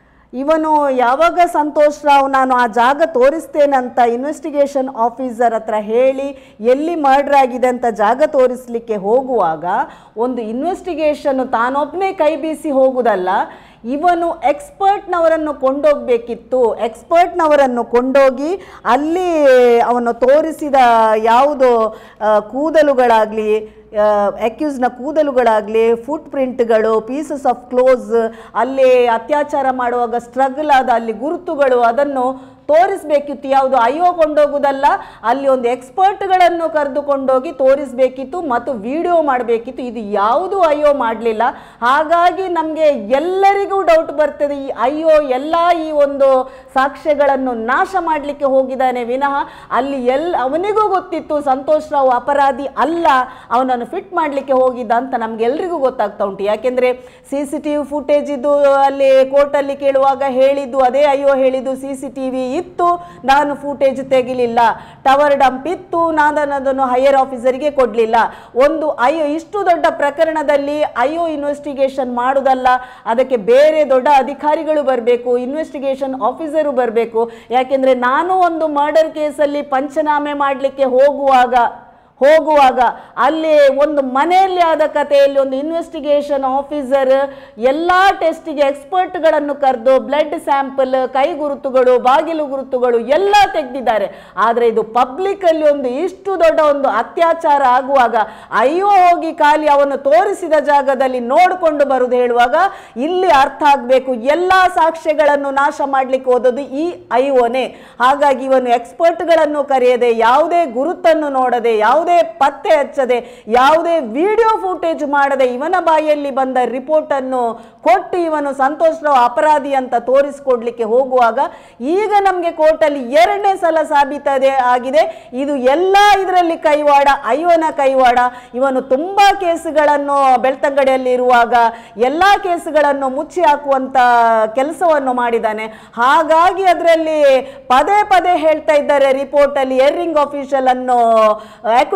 ಇವನು ಯಾವಾಗ ಸಂತೋಷ್ ರಾವ್ ನಾನು ಆ ಜಾಗ ತೋರಿಸ್ತೇನೆ ಅಂತ ಇನ್ವೆಸ್ಟಿಗೇಷನ್ ಆಫೀಸರ್ ಹತ್ರ ಹೇಳಿ ಎಲ್ಲಿ ಮರ್ಡರ್ ಆಗಿದೆ ಅಂತ ಜಾಗ ತೋರಿಸಲಿಕ್ಕೆ ಹೋಗುವಾಗ ಒಂದು ಇನ್ವೆಸ್ಟಿಗೇಷನ್ ತಾನೊಬ್ಬನೇ ಕೈ ಬೀಸಿ ಹೋಗುದಲ್ಲ ಇವನು ಎಕ್ಸ್ಪರ್ಟ್ನವರನ್ನು ಕೊಂಡೋಗಬೇಕಿತ್ತು ಎಕ್ಸ್ಪರ್ಟ್ನವರನ್ನು ಕೊಂಡೋಗಿ ಅಲ್ಲಿ ಅವನು ತೋರಿಸಿದ ಯಾವುದು ಆ, ಕೂದಲುಗಳಾಗಲಿ ಅಕ್ಯೂಸ್ನ ಕೂದಲುಗಳಾಗಲಿ ಫುಟ್ ಪ್ರಿಂಟ್ಗಳು ಪೀಸಸ್ ಆಫ್ ಕ್ಲೋಸ್ ಅಲ್ಲಿ ಅತ್ಯಾಚಾರ ಮಾಡುವಾಗ ಸ್ಟ್ರಗಲ್ ಆದ ಅಲ್ಲಿ ಗುರುತುಗಳು ಅದನ್ನು ತೋರಿಸ್ಬೇಕಿತ್ತು ಯಾವುದು ಅಯ್ಯೋ ಕೊಂಡೋಗುವುದಲ್ಲ ಅಲ್ಲಿ ಒಂದು ಎಕ್ಸ್ಪರ್ಟ್ಗಳನ್ನು ಕರೆದುಕೊಂಡೋಗಿ ತೋರಿಸ್ಬೇಕಿತ್ತು ಮತ್ತು ವಿಡಿಯೋ ಮಾಡಬೇಕಿತ್ತು ಇದು ಯಾವುದು ಅಯ್ಯೋ ಮಾಡಲಿಲ್ಲ ಹಾಗಾಗಿ ನಮಗೆ ಎಲ್ಲರಿಗೂ ಡೌಟ್ ಬರ್ತದೆ ಈ ಅಯ್ಯೋ ಎಲ್ಲ ಈ ಒಂದು ಸಾಕ್ಷ್ಯಗಳನ್ನು ನಾಶ ಮಾಡಲಿಕ್ಕೆ ಹೋಗಿದ್ದಾನೆ ವಿನಃ ಅಲ್ಲಿ ಎಲ್ ಅವನಿಗೂ ಗೊತ್ತಿತ್ತು ಸಂತೋಷ್ ರಾವ್ ಅಪರಾಧಿ ಅಲ್ಲ ಅವನನ್ನು ಫಿಟ್ ಮಾಡಲಿಕ್ಕೆ ಹೋಗಿದ್ದ ಅಂತ ನಮಗೆಲ್ರಿಗೂ ಗೊತ್ತಾಗ್ತಾ ಉಂಟು ಯಾಕೆಂದರೆ C C T V footage ಇದು ಅಲ್ಲಿ ಕೋರ್ಟಲ್ಲಿ ಕೇಳುವಾಗ ಹೇಳಿದ್ದು ಅದೇ ಅಯ್ಯೋ ಹೇಳಿದ್ದು ಸಿ ಸಿ ಟಿ ವಿ ಇತ್ತು ನಾನು ಫುಟೇಜ್ ತೆಗಿಲಿಲ್ಲ ಟವರ್ ಡಂಪ್ ಇತ್ತು ನಾನು ಅದನ್ನು ಹೈಯರ್ ಆಫೀಸರಿಗೆ ಕೊಡಲಿಲ್ಲ ಒಂದು ಅಯ್ಯೋ ಇಷ್ಟು ದೊಡ್ಡ ಪ್ರಕರಣದಲ್ಲಿ ಅಯ್ಯೋ ಇನ್ವೆಸ್ಟಿಗೇಷನ್ ಮಾಡುವುದಲ್ಲ ಅದಕ್ಕೆ ಬೇರೆ ದೊಡ್ಡ ಅಧಿಕಾರಿಗಳು ಬರಬೇಕು ಇನ್ವೆಸ್ಟಿಗೇಷನ್ ಆಫೀಸರು ಬರಬೇಕು ಯಾಕೆಂದರೆ ನಾನು ಒಂದು ಮರ್ಡರ್ ಕೇಸಲ್ಲಿ ಪಂಚನಾಮೆ ಮಾಡಲಿಕ್ಕೆ ಹೋಗುವಾಗ ಹೋಗುವಾಗ ಅಲ್ಲಿ ಒಂದು ಮನೆಯಲ್ಲಿ ಆದ ಕಥೆಯಲ್ಲಿ ಒಂದು ಇನ್ವೆಸ್ಟಿಗೇಷನ್ ಆಫೀಸರ್ ಎಲ್ಲ ಟೆಸ್ಟಿಗೆ ಎಕ್ಸ್ಪರ್ಟ್ಗಳನ್ನು ಕರೆದು ಬ್ಲಡ್ ಸ್ಯಾಂಪಲ್ ಕೈ ಗುರುತುಗಳು ಬಾಗಿಲು ಗುರುತುಗಳು ಎಲ್ಲ ತೆಗೆದಿದ್ದಾರೆ ಆದರೆ ಇದು ಪಬ್ಲಿಕ್ಕಲ್ಲಿ ಒಂದು ಇಷ್ಟು ದೊಡ್ಡ ಒಂದು ಅತ್ಯಾಚಾರ ಆಗುವಾಗ ಅಯ್ಯೋ ಹೋಗಿ ಖಾಲಿ ಅವನು ತೋರಿಸಿದ ಜಾಗದಲ್ಲಿ ನೋಡಿಕೊಂಡು ಬರುವುದು ಹೇಳುವಾಗ ಇಲ್ಲಿ ಅರ್ಥ ಆಗಬೇಕು ಎಲ್ಲ ಸಾಕ್ಷ್ಯಗಳನ್ನು ನಾಶ ಮಾಡಲಿಕ್ಕೆ ಹೋದದ್ದು ಈ ಐಒನೇ ಹಾಗಾಗಿ ಇವನು ಎಕ್ಸ್ಪರ್ಟ್ಗಳನ್ನು ಕರೆಯದೆ ಯಾವುದೇ ಗುರುತನ್ನು ನೋಡದೆ ಯಾವುದೇ ಪತ್ತೆ ಹಚ್ಚದೆ ಯಾವುದೇ ವಿಡಿಯೋ ಫುಟೇಜ್ ಮಾಡದೆ ಇವನ ಬಾಯಲ್ಲಿ ಬಂದ ರಿಪೋರ್ಟ್ ಅನ್ನು ಕೊಟ್ಟು ಇವನು ಸಂತೋಷ್ ರಾವ್ ಅಪರಾಧಿ ಅಂತ ತೋರಿಸ್ಕೊಡ್ಲಿಕ್ಕೆ ಹೋಗುವಾಗ ಈಗ ನಮಗೆ ಕೋರ್ಟಲ್ಲಿ ಎರಡನೇ ಸಲ ಸಾಬೀತದೆ ಆಗಿದೆ ಇದು ಎಲ್ಲ ಇದರಲ್ಲಿ ಕೈವಾಡ ಐವನ ಕೈವಾಡ ಇವನು ತುಂಬಾ ಕೇಸುಗಳನ್ನು ಬೆಳ್ತಂಗಡಿಯಲ್ಲಿ ಇರುವಾಗ ಎಲ್ಲ ಕೇಸುಗಳನ್ನು ಮುಚ್ಚಿ ಹಾಕುವಂತ ಕೆಲಸವನ್ನು ಮಾಡಿದ್ದಾನೆ ಹಾಗಾಗಿ ಅದರಲ್ಲಿ ಪದೇ ಪದೇ ಹೇಳ್ತಾ ಇದ್ದಾರೆ ರಿಪೋರ್ಟ್ ಅಲ್ಲಿ ಎರ್ರಿಂಗ್ ಆಫೀಷಿಯಲ್ ಅನ್ನು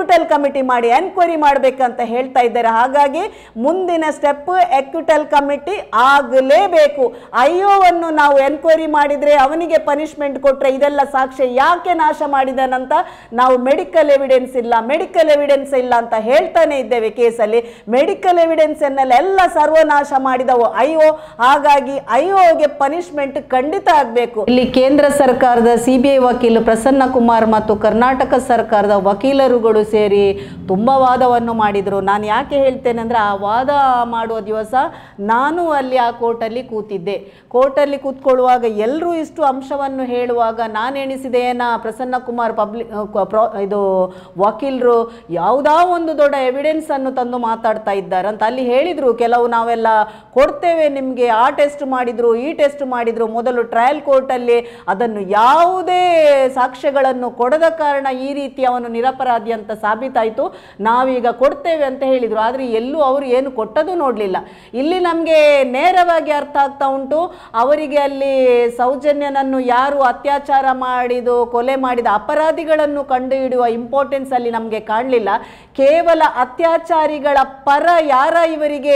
ಎಕ್ವಿಟಲ್ ಕಮಿಟಿ ಮಾಡಿ ಎನ್ಕ್ವೈರಿ ಮಾಡಬೇಕಂತ ಹೇಳ್ತಾ ಇದ್ದಾರೆ ಹಾಗಾಗಿ ಮುಂದಿನ ಸ್ಟೆಪ್ ಎಕ್ವಿಟಲ್ ಕಮಿಟಿ ಆಗಲೇಬೇಕು ಅಯ್ಯೋವನ್ನು ನಾವು ಎನ್ಕ್ವೈರಿ ಮಾಡಿದ್ರೆ ಅವನಿಗೆ ಪನಿಷ್ಮೆಂಟ್ ಕೊಟ್ರೆ ಇದೆಲ್ಲ ಸಾಕ್ಷ್ಯ ಯಾಕೆ ನಾಶ ಮಾಡಿದನಂತ ನಾವು ಮೆಡಿಕಲ್ ಎವಿಡೆನ್ಸ್ ಇಲ್ಲ ಮೆಡಿಕಲ್ ಎವಿಡೆನ್ಸ್ ಇಲ್ಲ ಅಂತ ಹೇಳ್ತಾನೆ ಇದ್ದೇವೆ ಕೇಸಲ್ಲಿ ಮೆಡಿಕಲ್ ಎವಿಡೆನ್ಸ್ ಎಲ್ಲ ಸರ್ವನಾಶ ಮಾಡಿದವು ಅಯ್ಯೋ ಹಾಗಾಗಿ ಅಯ್ಯೋಗೆ ಪನಿಷ್ಮೆಂಟ್ ಖಂಡಿತ ಆಗಬೇಕು ಇಲ್ಲಿ ಕೇಂದ್ರ ಸರ್ಕಾರದ ಸಿ ಬಿ ಐ ವಕೀಲ ಪ್ರಸನ್ನ ಕುಮಾರ್ ಮತ್ತು ಕರ್ನಾಟಕ ಸರ್ಕಾರದ ವಕೀಲರುಗಳು ಸೇರಿ ತುಂಬ ವಾದವನ್ನು ಮಾಡಿದರು ನಾನು ಯಾಕೆ ಹೇಳ್ತೇನೆ ಅಂದರೆ ಆ ವಾದ ಮಾಡುವ ದಿವಸ ನಾನು ಅಲ್ಲಿ ಆ ಕೋರ್ಟಲ್ಲಿ ಕೂತಿದ್ದೆ ಕೋರ್ಟಲ್ಲಿ ಕೂತ್ಕೊಳ್ಳುವಾಗ ಎಲ್ಲರೂ ಇಷ್ಟು ಅಂಶವನ್ನು ಹೇಳುವಾಗ ನಾನು ಎಣಿಸಿದೆ ಏನ ಪ್ರಸನ್ನ ಕುಮಾರ್ ಪಬ್ಲಿಕ್ ಇದು ವಕೀಲರು ಯಾವುದೋ ಒಂದು ದೊಡ್ಡ ಎವಿಡೆನ್ಸ್ ಅನ್ನು ತಂದು ಮಾತಾಡ್ತಾ ಇದ್ದಾರೆ ಅಂತ ಅಲ್ಲಿ ಹೇಳಿದರು ಕೆಲವು ನಾವೆಲ್ಲ ಕೊಡ್ತೇವೆ ನಿಮಗೆ ಆ ಟೆಸ್ಟ್ ಮಾಡಿದ್ರು ಈ ಟೆಸ್ಟ್ ಮಾಡಿದ್ರು ಮೊದಲು ಟ್ರಯಲ್ ಕೋರ್ಟಲ್ಲಿ ಅದನ್ನು ಯಾವುದೇ ಸಾಕ್ಷ್ಯಗಳನ್ನು ಕೊಡದ ಕಾರಣ ಈ ರೀತಿ ಅವನು ನಿರಪರಾಧಿ ಅಂತ ಸಾಬೀತಾಯಿತು ನಾವೀಗ ಕೊಡ್ತೇವೆ ಅಂತ ಹೇಳಿದರು ಆದರೆ ಎಲ್ಲೂ ಅವರು ಏನು ಕೊಟ್ಟದು ನೋಡಲಿಲ್ಲ ಇಲ್ಲಿ ನಮಗೆ ನೇರವಾಗಿ ಅರ್ಥ ಆಗ್ತಾ ಉಂಟು ಅವರಿಗೆ ಅಲ್ಲಿ ಸೌಜನ್ಯನನ್ನು ಯಾರು ಅತ್ಯಾಚಾರ ಮಾಡಿದು ಕೊಲೆ ಮಾಡಿದ ಅಪರಾಧಿಗಳನ್ನು ಕಂಡುಹಿಡಿಯುವ ಇಂಪಾರ್ಟೆನ್ಸ್ ಅಲ್ಲಿ ನಮಗೆ ಕಾಣಲಿಲ್ಲ ಕೇವಲ ಅತ್ಯಾಚಾರಿಗಳ ಪರ ಯಾರ ಇವರಿಗೆ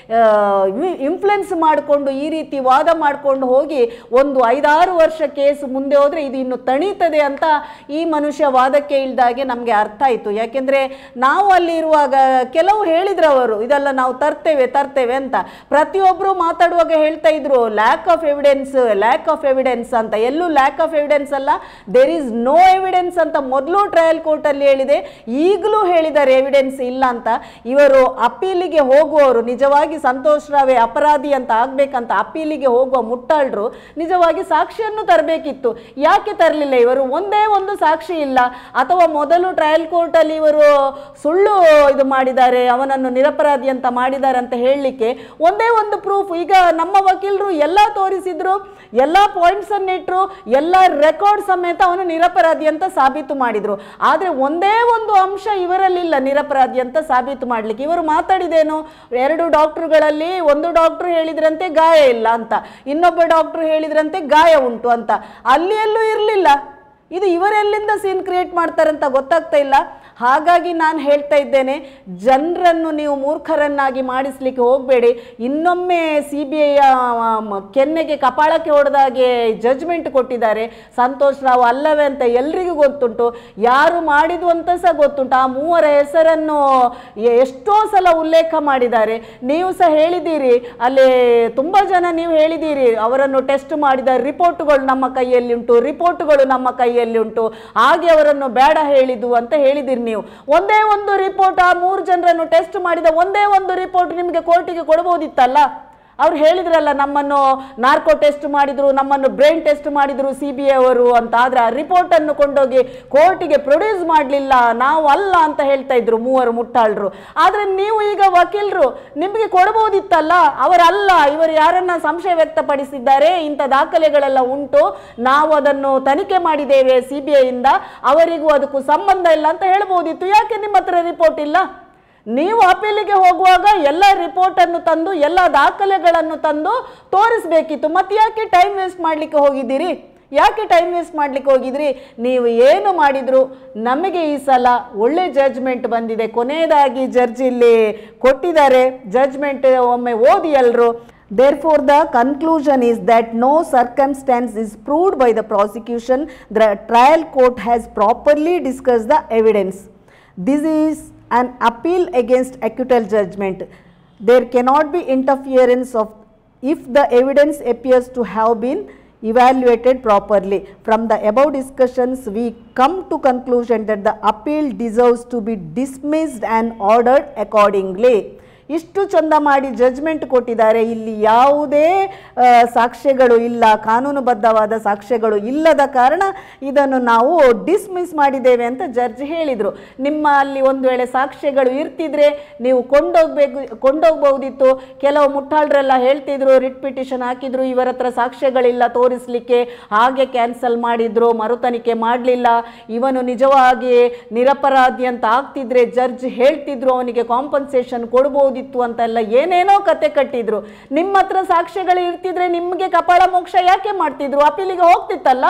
ಇನ್ಫ್ಲುಯೆನ್ಸ್ ಮಾಡಿಕೊಂಡು ಈ ರೀತಿ ವಾದ ಮಾಡಿಕೊಂಡು ಹೋಗಿ ಒಂದು ಐದಾರು ವರ್ಷ ಕೇಸ್ ಮುಂದೆ ಹೋದರೆ ಇದು ಇನ್ನು ತಣೀತದೆ ಅಂತ ಈ ಮನುಷ್ಯ ವಾದಕ್ಕೆ ಇಳ್ದಾಗೆ ನಮಗೆ ಅರ್ಥ ಆಯಿತು ಯಾಕೆಂದರೆ ನಾವು ಅಲ್ಲಿ ಇರುವಾಗ ಕೆಲವು ಹೇಳಿದ್ರು ಅವರು ಇದೆಲ್ಲ ನಾವು ತರ್ತೇವೆ ತರ್ತೇವೆ ಅಂತ ಪ್ರತಿಯೊಬ್ಬರು ಮಾತಾಡುವಾಗ ಹೇಳ್ತಾ ಇದ್ರು lack of evidence lack of evidence ಅಂತ ಎಲ್ಲೂ ಲ್ಯಾಕ್ ಆಫ್ ಎವಿಡೆನ್ಸ್ ಅಲ್ಲ ದೇರ್ ಈಸ್ ನೋ ಎವಿಡೆನ್ಸ್ ಅಂತ ಮೊದಲು ಟ್ರಯಲ್ ಕೋರ್ಟಲ್ಲಿ ಹೇಳಿದೆ ಈಗಲೂ ಹೇಳಿದ್ದಾರೆ ಎವಿಡೆನ್ಸ್ ಇಲ್ಲ ಅಂತ ಇವರು ಅಪೀಲಿಗೆ ಹೋಗುವವರು ನಿಜವಾಗಿ ಸಂತೋಷ್ ರಾವೆ ಅಪರಾಧಿ ಅಂತ ಆಗ್ಬೇಕಂತ ಅಪೀಲಿಗೆ ಹೋಗುವ ಮುಟ್ಟಾಳ್ರು ನಿಜವಾಗಿ ಸಾಕ್ಷಿಯನ್ನು ತರಬೇಕಿತ್ತು ಯಾಕೆ ತರಲಿಲ್ಲ ಇವರು ಒಂದೇ ಒಂದು ಸಾಕ್ಷಿ ಇಲ್ಲ ಅಥವಾ ಮೊದಲು ಟ್ರಯಲ್ ಕೋರ್ಟಲ್ಲಿ ಇವರು ಸುಳ್ಳು ಇದು ಮಾಡಿದ್ದಾರೆ ಅವನನ್ನು ನಿರಪರಾಧಿ ಅಂತ ಮಾಡಿದ್ದಾರೆ ಅಂತ ಹೇಳಲಿಕ್ಕೆ ಒಂದೇ ಒಂದು ಪ್ರೂಫ್ ಈಗ ನಮ್ಮ ವಕೀಲರು ಎಲ್ಲ ತೋರಿಸಿದ್ರು ಎಲ್ಲ ಪಾಯಿಂಟ್ಸ್ ಅನ್ನು ಇಟ್ಟರು ಎಲ್ಲ ರೆಕಾರ್ಡ್ ಸಮೇತ ಅವನು ನಿರಪರಾಧಿ ಅಂತ ಸಾಬೀತು ಮಾಡಿದ್ರು ಆದರೆ ಒಂದೇ ಒಂದು ಅಂಶ ಇವರಲ್ಲಿಲ್ಲ ನಿರಪರಾಧಿ ಅಂತ ಸಾಬೀತು ಮಾಡಲಿಕ್ಕೆ ಇವರು ಮಾತಾಡಿದೇನು ಎರಡು ಡಾಕ್ಟರ್ಗಳಲ್ಲಿ ಒಂದು ಡಾಕ್ಟರ್ ಹೇಳಿದ್ರಂತೆ ಗಾಯ ಇಲ್ಲ ಅಂತ ಇನ್ನೊಬ್ಬ ಡಾಕ್ಟರ್ ಹೇಳಿದ್ರಂತೆ ಗಾಯ ಉಂಟು ಅಂತ ಅಲ್ಲಿ ಎಲ್ಲೂ ಇರಲಿಲ್ಲ ಇದು ಇವರೆಲ್ಲಿಂದ ಸೀನ್ ಕ್ರಿಯೇಟ್ ಮಾಡ್ತಾರಂತ ಗೊತ್ತಾಗ್ತಾ ಇಲ್ಲ ಹಾಗಾಗಿ ನಾನು ಹೇಳ್ತಾ ಇದ್ದೇನೆ ಜನರನ್ನು ನೀವು ಮೂರ್ಖರನ್ನಾಗಿ ಮಾಡಿಸ್ಲಿಕ್ಕೆ ಹೋಗಬೇಡಿ ಇನ್ನೊಮ್ಮೆ ಸಿ ಬಿ ಐಯ ಕೆನ್ನೆಗೆ ಕಪಾಳಕ್ಕೆ ಹೊಡೆದಾಗೆ ಜಜ್ಮೆಂಟ್ ಕೊಟ್ಟಿದ್ದಾರೆ ಸಂತೋಷ್ ರಾವ್ ಅಲ್ಲವೇ ಅಂತ ಎಲ್ರಿಗೂ ಗೊತ್ತುಂಟು ಯಾರು ಮಾಡಿದ್ದು ಅಂತ ಸಹ ಗೊತ್ತುಂಟು ಆ ಮೂವರ ಹೆಸರನ್ನು ಎ- ಎಷ್ಟೋ ಸಲ ಉಲ್ಲೇಖ ಮಾಡಿದ್ದಾರೆ ನೀವು ಸಹ ಹೇಳಿದ್ದೀರಿ ಅಲ್ಲಿ ತುಂಬ ಜನ ನೀವು ಹೇಳಿದ್ದೀರಿ ಅವರನ್ನು ಟೆಸ್ಟ್ ಮಾಡಿದ ರಿಪೋರ್ಟ್ಗಳು ನಮ್ಮ ಕೈಯಲ್ಲಿ ಉಂಟು ರಿಪೋರ್ಟ್ಗಳು ನಮ್ಮ ಕೈಯಲ್ಲಿ ಉಂಟು ಹಾಗೆ ಅವರನ್ನು ಬೇಡ ಹೇಳಿದ್ದು ಅಂತ ಹೇಳಿದಿರಿ ನೀವು ಒಂದೇ ಒಂದು ರಿಪೋರ್ಟ್ ಆ ಮೂರು ಜನರನ್ನು ಟೆಸ್ಟ್ ಮಾಡಿದ ಒಂದೇ ಒಂದು ರಿಪೋರ್ಟ್ ನಿಮಗೆ ಕೋರ್ಟಿಗೆ ಕೊಡ್ಬೋದಿತ್ತಲ್ಲ ಅವ್ರು ಹೇಳಿದ್ರಲ್ಲ ನಮ್ಮನ್ನು ನಾರ್ಕೋ ಟೆಸ್ಟ್ ಮಾಡಿದ್ರು ನಮ್ಮನ್ನು ಬ್ರೈನ್ ಟೆಸ್ಟ್ ಮಾಡಿದ್ರು ಸಿ ಬಿ ಐ ಅವರು ಅಂತ ಆದ್ರೆ ಆ ರಿಪೋರ್ಟ್ ಅನ್ನು ಕೊಂಡೋಗಿ ಕೋರ್ಟಿಗೆ ಪ್ರೊಡ್ಯೂಸ್ ಮಾಡಲಿಲ್ಲ ನಾವು ಅಲ್ಲ ಅಂತ ಹೇಳ್ತಾ ಇದ್ರು ಮೂವರು ಮುಟ್ಟಾಳ್ರು ಆದ್ರೆ ನೀವು ಈಗ ವಕೀಲರು ನಿಮಗೆ ಕೊಡಬಹುದಿತ್ತಲ್ಲ ಅವರಲ್ಲ ಇವರು ಯಾರನ್ನ ಸಂಶಯ ವ್ಯಕ್ತಪಡಿಸಿದ್ದಾರೆ ಇಂಥ ದಾಖಲೆಗಳೆಲ್ಲ ಉಂಟು ನಾವು ಅದನ್ನು ತನಿಖೆ ಮಾಡಿದ್ದೇವೆ ಸಿ ಬಿ ಐಯಿಂದ ಅವರಿಗೂ ಅದಕ್ಕೂ ಸಂಬಂಧ ಇಲ್ಲ ಅಂತ ಹೇಳ್ಬೋದಿತ್ತು ಯಾಕೆ ನಿಮ್ಮ ಹತ್ರ ರಿಪೋರ್ಟ್ ಇಲ್ಲ ನೀವು ಅಪೀಲಿಗೆ ಹೋಗುವಾಗ ಎಲ್ಲ ರಿಪೋರ್ಟನ್ನು ತಂದು ಎಲ್ಲ ದಾಖಲೆಗಳನ್ನು ತಂದು ತೋರಿಸ್ಬೇಕಿತ್ತು ಮತ್ತೆ ಯಾಕೆ ಟೈಮ್ ವೇಸ್ಟ್ ಮಾಡಲಿಕ್ಕೆ ಹೋಗಿದ್ದೀರಿ ಯಾಕೆ ಟೈಮ್ ವೇಸ್ಟ್ ಮಾಡ್ಲಿಕ್ಕೆ ಹೋಗಿದ್ರಿ ನೀವು ಏನು ಮಾಡಿದ್ರು ನಮಗೆ ಈ ಸಲ ಒಳ್ಳೆ ಜಡ್ಜ್ಮೆಂಟ್ ಬಂದಿದೆ ಕೊನೆಯದಾಗಿ ಜಡ್ಜ್ ಇಲ್ಲಿ ಕೊಟ್ಟಿದ್ದಾರೆ ಜಡ್ಜ್ಮೆಂಟ್ ಒಮ್ಮೆ ಓದಿ ಎಲ್ಲರೂ Therefore, the conclusion is that no circumstance is proved by the prosecution. The trial court has properly discussed the evidence. This is an appeal against acquittal judgment. There cannot be interference of if the evidence appears to have been evaluated properly. From the above discussions, we come to conclusion that the appeal deserves to be dismissed and ordered accordingly. ಇಷ್ಟು ಚಂದ ಮಾಡಿ judgment ಕೊಟ್ಟಿದ್ದಾರೆ ಇಲ್ಲಿ ಯಾವುದೇ ಆ, ಸಾಕ್ಷ್ಯಗಳು ಇಲ್ಲ ಕಾನೂನುಬದ್ಧವಾದ ಸಾಕ್ಷ್ಯಗಳು ಇಲ್ಲದ ಕಾರಣ ಇದನ್ನು ನಾವು ಡಿಸ್ಮಿಸ್ ಮಾಡಿದ್ದೇವೆ ಅಂತ ಜಡ್ಜ್ ಹೇಳಿದರು ನಿಮ್ಮ ಅಲ್ಲಿ ಒಂದು ವೇಳೆ ಸಾಕ್ಷ್ಯಗಳು ಇರ್ತಿದ್ರೆ ನೀವು ಕೊಂಡೋಗ್ಬೇಕು ಕೊಂಡೋಗ್ಬಹುದಿತ್ತು ಕೆಲವು ಮುಟ್ಟಾಳ್ರೆಲ್ಲ ಹೇಳ್ತಿದ್ರು ರಿಟ್ ಪಿಟಿಷನ್ ಹಾಕಿದ್ರು ಇವರ ಹತ್ರ ಸಾಕ್ಷ್ಯಗಳಿಲ್ಲ ತೋರಿಸ್ಲಿಕ್ಕೆ ಹಾಗೆ ಕ್ಯಾನ್ಸಲ್ ಮಾಡಿದ್ರು ಮರುತನಿಖೆ ಮಾಡಲಿಲ್ಲ ಇವನು ನಿಜವಾಗಿ ನಿರಪರಾಧಿ ಅಂತ ಆಗ್ತಿದ್ರೆ ಜಡ್ಜ್ ಹೇಳ್ತಿದ್ರು ಅವನಿಗೆ ಕಾಂಪನ್ಸೇಷನ್ ಕೊಡ್ಬೋದಿತ್ತು ಅಂತೆಲ್ಲ ಏನೇನೋ ಕತೆ ಕಟ್ಟಿದ್ರು ನಿಮ್ಮ ಹತ್ರ ಸಾಕ್ಷ್ಯಗಳು ಇರ್ತಿದ್ರೆ ನಿಮಗೆ ಕಪಾಳ ಮೋಕ್ಷ ಯಾಕೆ ಮಾಡ್ತಿದ್ರು ಅಪೀಲಿಗೆ ಹೋಗ್ತಿತ್ತಲ್ಲ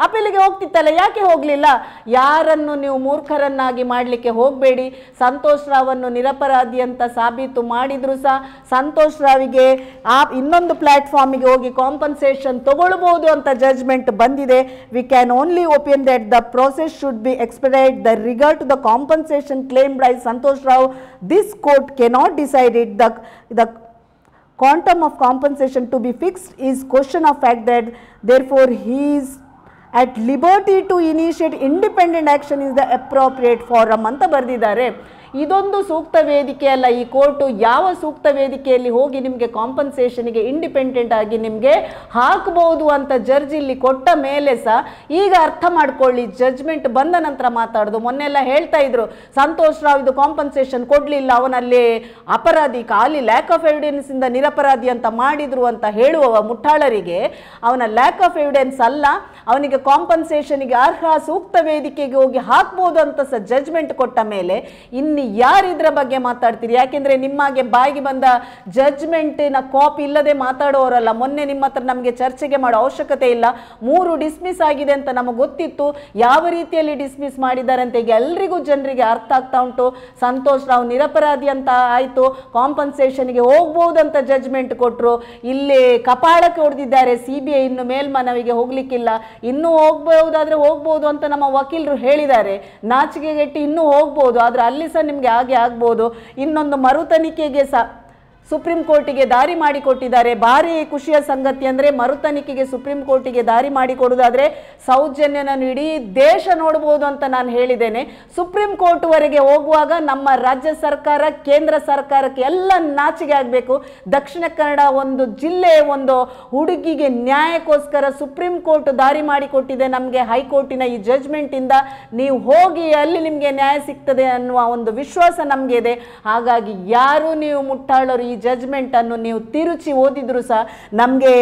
ಅಪೀಲಿಗೆ ಹೋಗ್ತಿತ್ತಲ್ಲ ಯಾಕೆ ಹೋಗಲಿಲ್ಲ ಯಾರನ್ನು ನೀವು ಮೂರ್ಖರನ್ನಾಗಿ ಮಾಡಲಿಕ್ಕೆ ಹೋಗಬೇಡಿ ಸಂತೋಷ್ ರಾವನ್ನು ನಿರಪರಾಧಿ ಅಂತ ಸಾಬೀತು ಮಾಡಿದ್ರು ಸಹ ಸಂತೋಷ್ ರಾವಿಗೆ ಆ ಇನ್ನೊಂದು ಪ್ಲಾಟ್ಫಾರ್ಮಿಗೆ ಹೋಗಿ ಕಾಂಪನ್ಸೇಷನ್ ತಗೊಳ್ಬೋದು ಅಂತ ಜಜ್ಮೆಂಟ್ ಬಂದಿದೆ we can only opine that the process should be expedite the regard to the compensation claimed by Santosh Rao. This court cannot decide it. The, the quantum of compensation to be fixed is question of fact that therefore he is at liberty to initiate independent action is the appropriate forum ಅಂತ ಬರೆದಿದ್ದಾರೆ ಇದೊಂದು ಸೂಕ್ತ ವೇದಿಕೆ ಅಲ್ಲ ಈ court ಯಾವ ಸೂಕ್ತ ವೇದಿಕೆಯಲ್ಲಿ ಹೋಗಿ ನಿಮಗೆ ಕಾಂಪನ್ಸೇಷನ್ಗೆ ಇಂಡಿಪೆಂಡೆಂಟ್ ಆಗಿ ನಿಮಗೆ ಹಾಕಬಹುದು ಅಂತ ಜಡ್ಜ್ ಇಲ್ಲಿ ಕೊಟ್ಟ ಮೇಲೆ ಸಹ ಈಗ ಅರ್ಥ ಮಾಡ್ಕೊಳ್ಳಿ ಜಡ್ಜ್ಮೆಂಟ್ ಬಂದ ನಂತರ ಮಾತಾಡೋದು ಮೊನ್ನೆಲ್ಲ ಹೇಳ್ತಾ ಇದ್ರು ಸಂತೋಷ್ ರಾವ್ ಇದು ಕಾಂಪನ್ಸೇಷನ್ ಕೊಡಲಿಲ್ಲ ಅವನಲ್ಲಿ ಅಪರಾಧಿ ಖಾಲಿ ಲ್ಯಾಕ್ ಆಫ್ ಎವಿಡೆನ್ಸ್ ಇಂದ ನಿರಪರಾಧಿ ಅಂತ ಮಾಡಿದ್ರು ಅಂತ ಹೇಳುವವ ಮುಟ್ಟಾಳರಿಗೆ ಅವನ ಲ್ಯಾಕ್ ಆಫ್ ಎವಿಡೆನ್ಸ್ ಅಲ್ಲ ಅವನಿಗೆ ಕಾಂಪನ್ಸೇಷನ್ಗೆ ಅರ್ಹ ಸೂಕ್ತ ವೇದಿಕೆಗೆ ಹೋಗಿ ಹಾಕ್ಬೋದು ಅಂತ ಸಹ ಜಡ್ಜ್ಮೆಂಟ್ ಕೊಟ್ಟ ಮೇಲೆ ಇನ್ನು ಯಾರು ಇದ್ರ ಬಗ್ಗೆ ಮಾತಾಡ್ತೀರಿ ಯಾಕೆಂದ್ರೆ ನಿಮ್ಮಾಗೆ ಬಾಯಿಗೆ ಬಂದ ಜಡ್ಜ್ಮೆಂಟಿನ ಕಾಪಿ ಇಲ್ಲದೆ ಮಾತಾಡೋರಲ್ಲ ಮೊನ್ನೆ ನಿಮ್ಮ ಹತ್ರ ನಮಗೆ ಚರ್ಚೆಗೆ ಮಾಡೋ ಅವಶ್ಯಕತೆ ಇಲ್ಲ ಮೂರು ಡಿಸ್ಮಿಸ್ ಆಗಿದೆ ಅಂತ ನಮಗೆ ಗೊತ್ತಿತ್ತು ಯಾವ ರೀತಿಯಲ್ಲಿ ಡಿಸ್ಮಿಸ್ ಮಾಡಿದ್ದಾರೆ ಅಂತ ಈಗ ಎಲ್ರಿಗೂ ಜನರಿಗೆ ಅರ್ಥ ಆಗ್ತಾ ಉಂಟು ಸಂತೋಷ್ ರಾವ್ ನಿರಪರಾಧಿ ಅಂತ ಆಯಿತು ಕಾಂಪನ್ಸೇಷನ್ಗೆ ಹೋಗ್ಬೋದು ಅಂತ ಜಡ್ಜ್ಮೆಂಟ್ ಕೊಟ್ಟರು ಇಲ್ಲಿ ಕಪಾಳಕ್ಕೆ ಹೊಡೆದಿದ್ದಾರೆ ಸಿ ಬಿ ಐ ಇನ್ನು ಮೇಲ್ಮನವಿಗೆ ಹೋಗ್ಲಿಕ್ಕಿಲ್ಲ ಇನ್ನೂ ಹೋಗ್ಬಹುದಾದ್ರೆ ಹೋಗ್ಬೋದು ಅಂತ ನಮ್ಮ ವಕೀಲರು ಹೇಳಿದ್ದಾರೆ ನಾಚಿಕೆಗೆಟ್ಟು ಇನ್ನೂ ಹೋಗ್ಬೋದು ಆದ್ರೆ ಅಲ್ಲಿ ಸಹ ನಿಮಗೆ ಹಾಗೆ ಆಗ್ಬೋದು ಇನ್ನೊಂದು ಮರು ತನಿಖೆಗೆ ಸಹ ಸುಪ್ರೀಂ ಕೋರ್ಟಿಗೆ ದಾರಿ ಮಾಡಿಕೊಟ್ಟಿದ್ದಾರೆ ಭಾರಿ ಖುಷಿಯ ಸಂಗತಿ ಅಂದರೆ ಮರು ತನಿಖೆಗೆ ಸುಪ್ರೀಂ ಕೋರ್ಟಿಗೆ ದಾರಿ ಮಾಡಿಕೊಡೋದಾದ್ರೆ ಸೌಜನ್ಯನನ್ನು ಇಡೀ ದೇಶ ನೋಡ್ಬೋದು ಅಂತ ನಾನು ಹೇಳಿದ್ದೇನೆ ಸುಪ್ರೀಂ ಕೋರ್ಟ್ವರೆಗೆ ಹೋಗುವಾಗ ನಮ್ಮ ರಾಜ್ಯ ಸರ್ಕಾರ ಕೇಂದ್ರ ಸರ್ಕಾರಕ್ಕೆ ಎಲ್ಲ ನಾಚಿಗೆ ಆಗಬೇಕು ದಕ್ಷಿಣ ಕನ್ನಡ ಒಂದು ಜಿಲ್ಲೆ ಒಂದು ಹುಡುಗಿಗೆ ನ್ಯಾಯಕ್ಕೋಸ್ಕರ ಸುಪ್ರೀಂ ಕೋರ್ಟ್ ದಾರಿ ಮಾಡಿಕೊಟ್ಟಿದೆ ನಮಗೆ ಹೈಕೋರ್ಟಿನ ಈ ಜಜ್ಮೆಂಟಿಂದ ನೀವು ಹೋಗಿ ಅಲ್ಲಿ ನಿಮಗೆ ನ್ಯಾಯ ಸಿಗ್ತದೆ ಅನ್ನುವ ಒಂದು ವಿಶ್ವಾಸ ನಮಗೆ ಇದೆ ಹಾಗಾಗಿ ಯಾರು ನೀವು ಮುಟ್ಟಾಳರು ಈ ಜಜ್ಮೆಂಟನ್ನು ನೀವು ತಿರುಚಿ ಓದಿದ್ರು ಸಹ ನಮಗೆ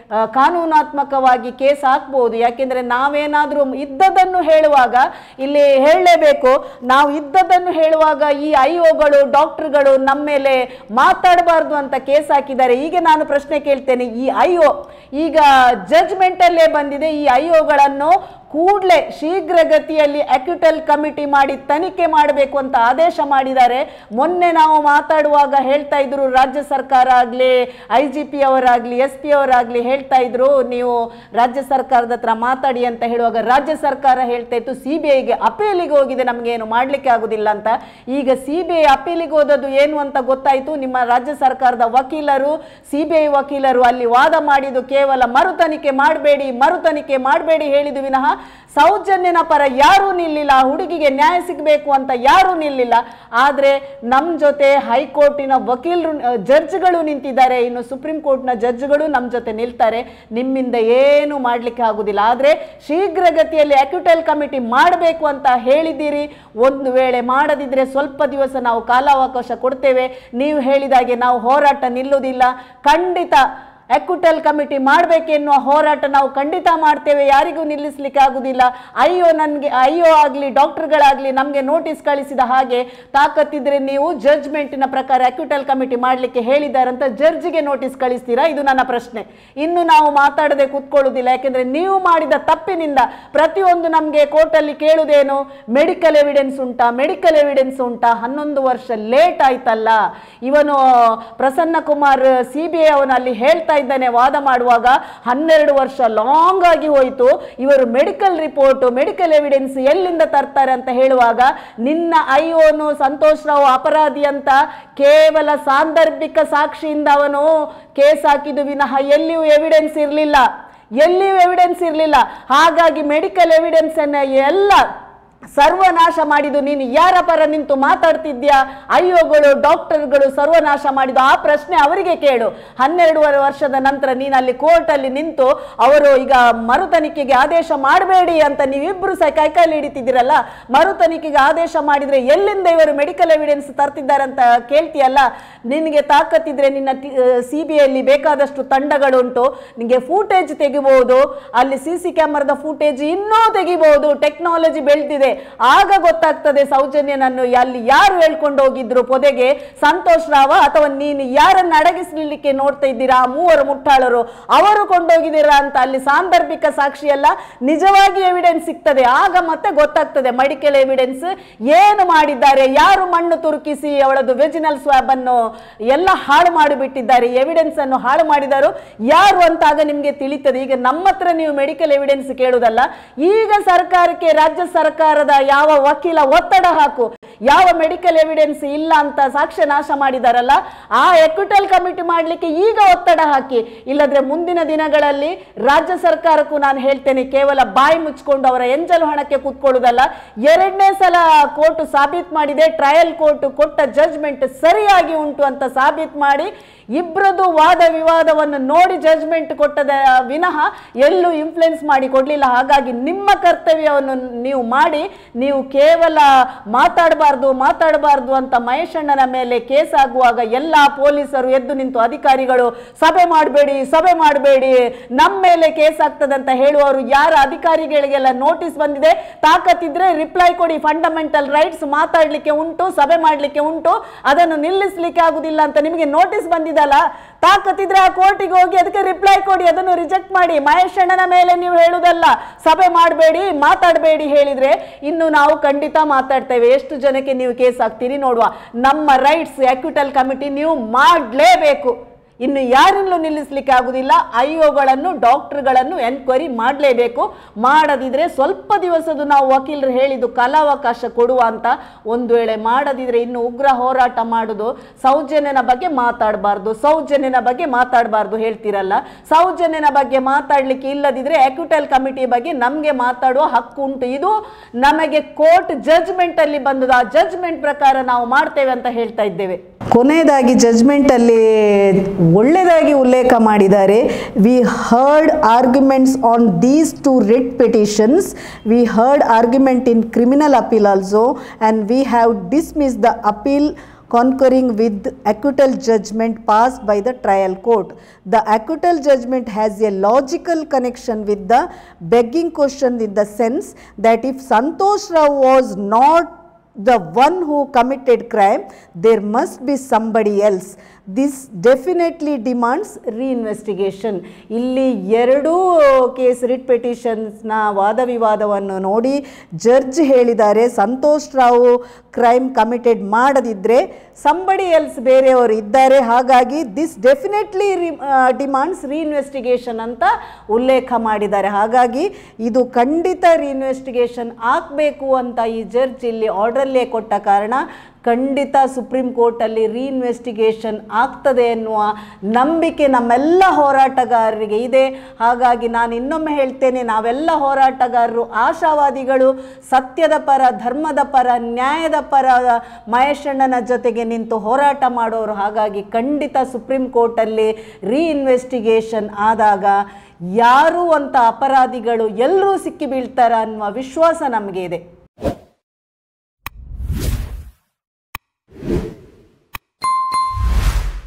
ಕಾನೂನಾತ್ಮಕವಾಗಿ ಕೇಸ್ ಹಾಕ್ಬೋದು ಯಾಕೆಂದರೆ ನಾವೇನಾದರೂ ಇದ್ದದನ್ನು ಹೇಳುವಾಗ ಇಲ್ಲಿ ಹೇಳಲೇಬೇಕು ನಾವು ಇದ್ದದನ್ನು ಹೇಳುವಾಗ ಈ ಐ ಒಗಳು ಡಾಕ್ಟರ್ಗಳು ನಮ್ಮ ಮೇಲೆ ಮಾತಾಡಬಾರ್ದು ಅಂತ ಕೇಸ್ ಹಾಕಿದ್ದಾರೆ ಈಗ ನಾನು ಪ್ರಶ್ನೆ ಕೇಳ್ತೇನೆ ಈ ಐ ಒ ಈಗ ಜಜ್ಮೆಂಟಲ್ಲೇ ಬಂದಿದೆ ಈ ಐ ಒಗಳನ್ನು ಕೂಡಲೇ ಶೀಘ್ರಗತಿಯಲ್ಲಿ ಅಕ್ಯುಟಲ್ ಕಮಿಟಿ ಮಾಡಿ ತನಿಖೆ ಮಾಡಬೇಕು ಅಂತ ಆದೇಶ ಮಾಡಿದ್ದಾರೆ ಮೊನ್ನೆ ನಾವು ಮಾತಾಡುವಾಗ ಹೇಳ್ತಾ ಇದ್ರು ರಾಜ್ಯ ಸರ್ಕಾರ ಆಗಲಿ ಐ ಜಿ ಪಿ ಅವರಾಗಲಿ ಎಸ್ ಪಿ ಅವರಾಗಲಿ ಹೇಳ್ತಾ ಇದ್ರು ನೀವು ರಾಜ್ಯ ಸರ್ಕಾರದ ಹತ್ರ ಮಾತಾಡಿ ಅಂತ ಹೇಳುವಾಗ ರಾಜ್ಯ ಸರ್ಕಾರ ಹೇಳ್ತಾ ಇತ್ತು ಸಿ ಬಿ ಐಗೆ ಅಪೀಲಿಗೆ ಹೋಗಿದೆ ನಮಗೇನು ಮಾಡಲಿಕ್ಕೆ ಆಗುದಿಲ್ಲ ಅಂತ ಈಗ ಸಿ ಬಿ ಐ ಅಪೀಲಿಗೆ ಹೋದದ್ದು ಏನು ಅಂತ ಗೊತ್ತಾಯಿತು ನಿಮ್ಮ ರಾಜ್ಯ ಸರ್ಕಾರದ ವಕೀಲರು ಸಿ ಬಿ ಐ ವಕೀಲರು ಅಲ್ಲಿ ವಾದ ಮಾಡಿದ್ದು ಕೇವಲ ಮರು ತನಿಖೆ ಮಾಡಬೇಡಿ ಮರು ತನಿಖೆ ಮಾಡಬೇಡಿ ಹೇಳಿದ್ದು ವಿನಃ ಸೌಜನ್ಯನ ಪರ ಯಾರೂ ನಿಲ್ಲಿಲ್ಲ ಆ ಹುಡುಗಿಗೆ ನ್ಯಾಯ ಸಿಗಬೇಕು ಅಂತ ಯಾರೂ ನಿಲ್ಲಿಲ್ಲ ಆದರೆ ನಮ್ಮ ಜೊತೆ ಹೈಕೋರ್ಟಿನ ವಕೀಲರು ಜಡ್ಜ್ಗಳು ನಿಂತಿದ್ದಾರೆ ಇನ್ನು ಸುಪ್ರೀಂ ಕೋರ್ಟ್ನ ಜಡ್ಜ್ಗಳು ನಮ್ಮ ಜೊತೆ ನಿಲ್ತಾರೆ ನಿಮ್ಮಿಂದ ಏನು ಮಾಡಲಿಕ್ಕೆ ಆಗುದಿಲ್ಲ ಆದರೆ ಶೀಘ್ರಗತಿಯಲ್ಲಿ ಅಕ್ಯುಟಲ್ ಕಮಿಟಿ ಮಾಡಬೇಕು ಅಂತ ಹೇಳಿದ್ದೀರಿ ಒಂದು ವೇಳೆ ಮಾಡದಿದ್ರೆ ಸ್ವಲ್ಪ ದಿವಸ ನಾವು ಕಾಲಾವಕಾಶ ಕೊಡ್ತೇವೆ ನೀವು ಹೇಳಿದಾಗೆ ನಾವು ಹೋರಾಟ ನಿಲ್ಲುವುದಿಲ್ಲ ಖಂಡಿತ ಎಕ್ವಿಟಲ್ ಕಮಿಟಿ ಮಾಡಬೇಕೆನ್ನುವ ಹೋರಾಟ ನಾವು ಖಂಡಿತ ಮಾಡ್ತೇವೆ ಯಾರಿಗೂ ನಿಲ್ಲಿಸಲಿಕ್ಕೆ ಆಗುದಿಲ್ಲ ಅಯ್ಯೋ ನನಗೆ ಅಯ್ಯೋ ಆಗಲಿ ಡಾಕ್ಟರ್ಗಳಾಗಲಿ ನಮಗೆ ನೋಟಿಸ್ ಕಳಿಸಿದ ಹಾಗೆ ತಾಕತ್ತಿದ್ರೆ ನೀವು ಜಡ್ಜ್ಮೆಂಟಿನ ಪ್ರಕಾರ ಎಕ್ವಿಟಲ್ ಕಮಿಟಿ ಮಾಡಲಿಕ್ಕೆ ಹೇಳಿದ್ದಾರಂತ ಜಡ್ಜಿಗೆ ನೋಟಿಸ್ ಕಳಿಸ್ತೀರಾ ಇದು ನನ್ನ ಪ್ರಶ್ನೆ ಇನ್ನು ನಾವು ಮಾತಾಡದೆ ಕೂತ್ಕೊಳ್ಳುವುದಿಲ್ಲ ಯಾಕೆಂದರೆ ನೀವು ಮಾಡಿದ ತಪ್ಪಿನಿಂದ ಪ್ರತಿಯೊಂದು ನಮಗೆ ಕೋರ್ಟಲ್ಲಿ ಕೇಳುವುದೇನು ಮೆಡಿಕಲ್ ಎವಿಡೆನ್ಸ್ ಉಂಟಾ ಮೆಡಿಕಲ್ ಎವಿಡೆನ್ಸ್ ಉಂಟಾ ಹನ್ನೊಂದು ವರ್ಷ ಲೇಟ್ ಆಯ್ತಲ್ಲ ಇವನು Prasanna Kumar C B I ಅವನು ಅಲ್ಲಿ ಹೇಳ್ತಾ ಇದ್ದಾನೆ ವಾದ ಮಾಡುವಾಗ ಹನ್ನೆರಡು ವರ್ಷ ಲಾಂಗ್ ಆಗಿ ಹೋಯಿತು ಇವರು ಮೆಡಿಕಲ್ ರಿಪೋರ್ಟ್ ಮೆಡಿಕಲ್ ಎವಿಡೆನ್ಸ್ ಎಲ್ಲಿಂದ ತರ್ತಾರೆ ಅಂತ ಹೇಳುವಾಗ ನಿನ್ನ ಐಯೋನು ಸಂತೋಷ್ ರಾವ್ ಅಪರಾಧಿ ಅಂತ ಕೇವಲ ಸಾಂದರ್ಭಿಕ ಸಾಕ್ಷಿಯಿಂದ ಅವನು ಕೇಸ್ ಹಾಕಿದ್ದು ವಿನಃ ಎಲ್ಲಿಯೂ ಎವಿಡೆನ್ಸ್ ಇರಲಿಲ್ಲ ಎಲ್ಲಿಯೂ ಎವಿಡೆನ್ಸ್ ಇರಲಿಲ್ಲ ಹಾಗಾಗಿ ಮೆಡಿಕಲ್ ಎವಿಡೆನ್ಸ್ ಅನ್ನ ಎಲ್ಲ ಸರ್ವನಾಶ ಮಾಡಿದ್ದು ನೀನು ಯಾರ ಪರ ನಿಂತು ಮಾತಾಡ್ತಿದ್ಯಾ ಅಯ್ಯೋಗಳು ಡಾಕ್ಟರ್ಗಳು ಸರ್ವನಾಶ ಮಾಡಿದ್ದು ಆ ಪ್ರಶ್ನೆ ಅವರಿಗೆ ಕೇಳು ಹನ್ನೆರಡೂವರೆ ವರ್ಷದ ನಂತರ ನೀನು ಅಲ್ಲಿ ಕೋರ್ಟಲ್ಲಿ ನಿಂತು ಅವರು ಈಗ ಮರು ತನಿಖೆಗೆ ಆದೇಶ ಮಾಡಬೇಡಿ ಅಂತ ನೀವಿಬ್ಬರು ಸಹ ಕೈಕಾಲು ಹಿಡಿತಿದ್ದೀರಲ್ಲ ಮರು ತನಿಖೆಗೆ ಆದೇಶ ಮಾಡಿದ್ರೆ ಎಲ್ಲಿಂದ ಇವರು ಮೆಡಿಕಲ್ ಎವಿಡೆನ್ಸ್ ತರ್ತಿದ್ದಾರೆ ಅಂತ ಕೇಳ್ತೀಯಲ್ಲ ನಿನಗೆ ತಾಕತ್ತಿದ್ರೆ ನಿನ್ನ ಸಿ ಬಿ ಐಲಿ ಬೇಕಾದಷ್ಟು ತಂಡಗಳುಂಟು ನಿಮಗೆ ಫೂಟೇಜ್ ತೆಗಿಬಹುದು ಅಲ್ಲಿ ಸಿ ಸಿ ಕ್ಯಾಮರಾದ ಫೂಟೇಜ್ ಇನ್ನೂ ತೆಗಿಬಹುದು ಟೆಕ್ನಾಲಜಿ ಬೆಳೆದಿದೆ ಆಗ ಗೊತ್ತಾಗ್ತದೆ ಸೌಜನ್ಯನನ್ನು ಅಲ್ಲಿ ಯಾರು ಹೇಳ್ಕೊಂಡು ಹೋಗಿದ್ರು ಪೊದೆಗೆ ಸಂತೋಷ್ ರಾವ ಅಥವಾ ನೀನು ಯಾರನ್ನು ಅಡಗಿಸ್ಲಿಕ್ಕೆ ನೋಡ್ತಾ ಇದ್ದೀರಾ ಆ ಮೂವರು ಮುಟ್ಟಾಳರು ಅವರು ಕೊಂಡೋಗಿದ್ದೀರಾ ಅಂತ ಅಲ್ಲಿ ಸಾಂದರ್ಭಿಕ ಸಾಕ್ಷಿ ಎಲ್ಲ ನಿಜವಾಗಿ ಎವಿಡೆನ್ಸ್ ಸಿಗ್ತದೆ ಆಗ ಮತ್ತೆ ಗೊತ್ತಾಗ್ತದೆ ಮೆಡಿಕಲ್ ಎವಿಡೆನ್ಸ್ ಏನು ಮಾಡಿದ್ದಾರೆ ಯಾರು ಮಣ್ಣು ತುರುಕಿಸಿ ಅವಳದು ವೆಜಿನಲ್ ಸ್ವಾಬ್ ಅನ್ನು ಎಲ್ಲ ಹಾಳು ಮಾಡಿಬಿಟ್ಟಿದ್ದಾರೆ ಎವಿಡೆನ್ಸ್ ಅನ್ನು ಹಾಳು ಮಾಡಿದಾರು ಯಾರು ಅಂತ ಆಗ ನಿಮಗೆ ತಿಳಿತದೆ ಈಗ ನಮ್ಮ ಹತ್ರ ನೀವು ಮೆಡಿಕಲ್ ಎವಿಡೆನ್ಸ್ ಕೇಳುವುದಲ್ಲ ಈಗ ಸರ್ಕಾರಕ್ಕೆ ರಾಜ್ಯ ಸರ್ಕಾರದ ಯಾವ ವಕೀಲ ಒತ್ತಡ ಹಾಕು ಯಾವ ಮೆಡಿಕಲ್ ಎವಿಡೆನ್ಸ್ ಇಲ್ಲ ಅಂತ ಸಾಕ್ಷ್ಯ ನಾಶ ಮಾಡಿದಾರಲ್ಲ ಆ ಎಕ್ವಿಟಲ್ ಕಮಿಟಿ ಮಾಡಲಿಕ್ಕೆ ಈಗ ಒತ್ತಡ ಹಾಕಿ ಇಲ್ಲದ್ರೆ ಮುಂದಿನ ದಿನಗಳಲ್ಲಿ ರಾಜ್ಯ ಸರ್ಕಾರಕ್ಕೂ ನಾನು ಹೇಳ್ತೇನೆ ಕೇವಲ ಬಾಯಿ ಮುಚ್ಕೊಂಡು ಅವರ ಎಂಜಲು ಹಣಕ್ಕೆ ಕೂತ್ಕೊಳ್ಳುವುದಲ್ಲ ಎರಡನೇ ಸಲ ಕೋರ್ಟ್ ಸಾಬೀತು ಮಾಡಿದೆ ಟ್ರಯಲ್ ಕೋರ್ಟ್ ಕೊಟ್ಟ ಜಜ್ಮೆಂಟ್ ಸರಿಯಾಗಿ ಉಂಟು ಅಂತ ಸಾಬೀತು ಮಾಡಿ ಇಬ್ಬರದು ವಾದ ವಿವಾದವನ್ನು ನೋಡಿ ಜಜ್ಮೆಂಟ್ ಕೊಟ್ಟದ ವಿನಃ ಎಲ್ಲೂ ಇನ್ಫ್ಲುಯೆನ್ಸ್ ಮಾಡಿ ಕೊಡಲಿಲ್ಲ ಹಾಗಾಗಿ ನಿಮ್ಮ ಕರ್ತವ್ಯವನ್ನು ನೀವು ಮಾಡಿ ನೀವು ಕೇವಲ ಮಾತಾಡಬಾರ್ದು ಮಾತಾಡಬಾರ್ದು ಅಂತ ಮಹೇಶಣ್ಣನ ಮೇಲೆ ಕೇಸ್ ಆಗುವಾಗ ಎಲ್ಲ ಪೊಲೀಸರು ಎದ್ದು ನಿಂತು ಅಧಿಕಾರಿಗಳು ಸಭೆ ಮಾಡಬೇಡಿ ಸಭೆ ಮಾಡಬೇಡಿ ನಮ್ಮ ಮೇಲೆ ಕೇಸ್ ಆಗ್ತದೆ ಅಂತ ಹೇಳುವವರು ಯಾರ ಅಧಿಕಾರಿಗಳಿಗೆಲ್ಲ ನೋಟಿಸ್ ಬಂದಿದೆ ತಾಕತ್ತಿದ್ರೆ ರಿಪ್ಲೈ ಕೊಡಿ ಫಂಡಮೆಂಟಲ್ ರೈಟ್ಸ್ ಮಾತಾಡಲಿಕ್ಕೆ ಉಂಟು ಸಭೆ ಮಾಡಲಿಕ್ಕೆ ಉಂಟು ಅದನ್ನು ನಿಲ್ಲಿಸಲಿಕ್ಕೆ ಆಗುದಿಲ್ಲ ಅಂತ ನಿಮಗೆ ನೋಟಿಸ್ ಬಂದಿದಲ್ಲ ತಾಕತ್ತಿದ್ರೆ ಆ ಕೋರ್ಟಿಗೆ ಹೋಗಿ ಅದಕ್ಕೆ ರಿಪ್ಲೈ ಕೊಡಿ ಅದನ್ನು ರಿಜೆಕ್ಟ್ ಮಾಡಿ ಮಹೇಶ್ ಅಣ್ಣನ ಮೇಲೆ ನೀವು ಹೇಳುವುದಲ್ಲ ಸಭೆ ಮಾಡಬೇಡಿ ಮಾತಾಡಬೇಡಿ ಹೇಳಿದ್ರೆ ಇನ್ನು ನಾವು ಖಂಡಿತ ಮಾತಾಡ್ತೇವೆ ಎಷ್ಟು ಜನಕ್ಕೆ ನೀವು ಕೇಸ್ ಹಾಕ್ತೀರಿ ನೋಡುವ ನಮ್ಮ ರೈಟ್ಸ್ ಎಕ್ವಿಟಲ್ ಕಮಿಟಿ ನೀವು ಮಾಡಲೇಬೇಕು ಇನ್ನು ಯಾರಿಂದಲೂ ನಿಲ್ಲಿಸಲಿಕ್ಕೆ ಆಗುದಿಲ್ಲ ಐಒಗಳನ್ನು ಡಾಕ್ಟರ್ಗಳನ್ನು ಎನ್ಕ್ವೈರಿ ಮಾಡಲೇಬೇಕು ಮಾಡದಿದ್ರೆ ಸ್ವಲ್ಪ ದಿವಸದ್ದು ನಾವು ವಕೀಲರು ಹೇಳಿದ್ದು ಕಾಲಾವಕಾಶ ಕೊಡುವ ಅಂತ ಒಂದು ವೇಳೆ ಮಾಡದಿದ್ರೆ ಇನ್ನು ಉಗ್ರ ಹೋರಾಟ ಮಾಡುದು ಸೌಜನ್ಯನ ಬಗ್ಗೆ ಮಾತಾಡಬಾರ್ದು ಸೌಜನ್ಯನ ಬಗ್ಗೆ ಮಾತಾಡಬಾರ್ದು ಹೇಳ್ತಿರಲ್ಲ ಸೌಜನ್ಯನ ಬಗ್ಗೆ ಮಾತಾಡಲಿಕ್ಕೆ ಇಲ್ಲದಿದ್ರೆ ಎಕ್ವಿಟಲ್ ಕಮಿಟಿ ಬಗ್ಗೆ ನಮಗೆ ಮಾತಾಡುವ ಹಕ್ಕು ಉಂಟು ಇದು ನಮಗೆ ಕೋರ್ಟ್ ಜಜ್ಮೆಂಟ್ ಅಲ್ಲಿ ಬಂದದ್ದು ಆ ಜಜ್ಮೆಂಟ್ ಪ್ರಕಾರ ನಾವು ಮಾಡ್ತೇವೆ ಅಂತ ಹೇಳ್ತಾ ಇದ್ದೇವೆ ಕೊನೆಯದಾಗಿ ಜಜ್ಮೆಂಟಲ್ಲಿ ಒಳ್ಳೆಯದಾಗಿ ಉಲ್ಲೇಖ ಮಾಡಿದ್ದಾರೆ we heard arguments on these two writ petitions we heard argument in criminal appeal also and we have dismiss the appeal concurring with acquittal judgment passed by the trial court. The acquittal judgment has a logical connection with the begging question in the sense that if Santosh Rao was not the one who committed crime, there must be somebody else. This definitely demands reinvestigation. ಇಲ್ಲಿ ಎರಡೂ case writ ಪಿಟಿಷನ್ಸ್ನ ವಾದ ವಿವಾದವನ್ನು ನೋಡಿ judge ಹೇಳಿದ್ದಾರೆ Santosh Rao crime committed ಮಾಡದಿದ್ದರೆ somebody else ಬೇರೆಯವರು ಇದ್ದಾರೆ ಹಾಗಾಗಿ ದಿಸ್ ಡೆಫಿನೆಟ್ಲಿ ಡಿಮಾಂಡ್ಸ್ ರೀಇನ್ವೆಸ್ಟಿಗೇಷನ್ ಅಂತ ಉಲ್ಲೇಖ ಮಾಡಿದ್ದಾರೆ ಹಾಗಾಗಿ ಇದು ಖಂಡಿತ ರೀಇನ್ವೆಸ್ಟಿಗೇಷನ್ ಆಗಬೇಕು ಅಂತ ಈ ಜಡ್ಜ್ ಇಲ್ಲಿ ಆರ್ಡ್ರಲ್ಲೇ ಕೊಟ್ಟ ಕಾರಣ ಖಂಡಿತ ಸುಪ್ರೀಂ ಕೋರ್ಟಲ್ಲಿ ರೀಇನ್ವೆಸ್ಟಿಗೇಷನ್ ಆಗ್ತದೆ ಎನ್ನುವ ನಂಬಿಕೆ ನಮ್ಮೆಲ್ಲ ಹೋರಾಟಗಾರರಿಗೆ ಇದೆ ಹಾಗಾಗಿ ನಾನು ಇನ್ನೊಮ್ಮೆ ಹೇಳ್ತೇನೆ ನಾವೆಲ್ಲ ಹೋರಾಟಗಾರರು ಆಶಾವಾದಿಗಳು ಸತ್ಯದ ಪರ ಧರ್ಮದ ಪರ ನ್ಯಾಯದ ಪರ ಮಹೇಶಣ್ಣನ ಜೊತೆಗೆ ನಿಂತು ಹೋರಾಟ ಮಾಡೋರು ಹಾಗಾಗಿ ಖಂಡಿತ ಸುಪ್ರೀಂ ಕೋರ್ಟಲ್ಲಿ ರೀಇನ್ವೆಸ್ಟಿಗೇಷನ್ ಆದಾಗ ಯಾರು ಅಂತ ಅಪರಾಧಿಗಳು ಎಲ್ಲರೂ ಸಿಕ್ಕಿ ಬೀಳ್ತಾರ ಅನ್ನುವ ವಿಶ್ವಾಸ ನಮಗೆ ಇದೆ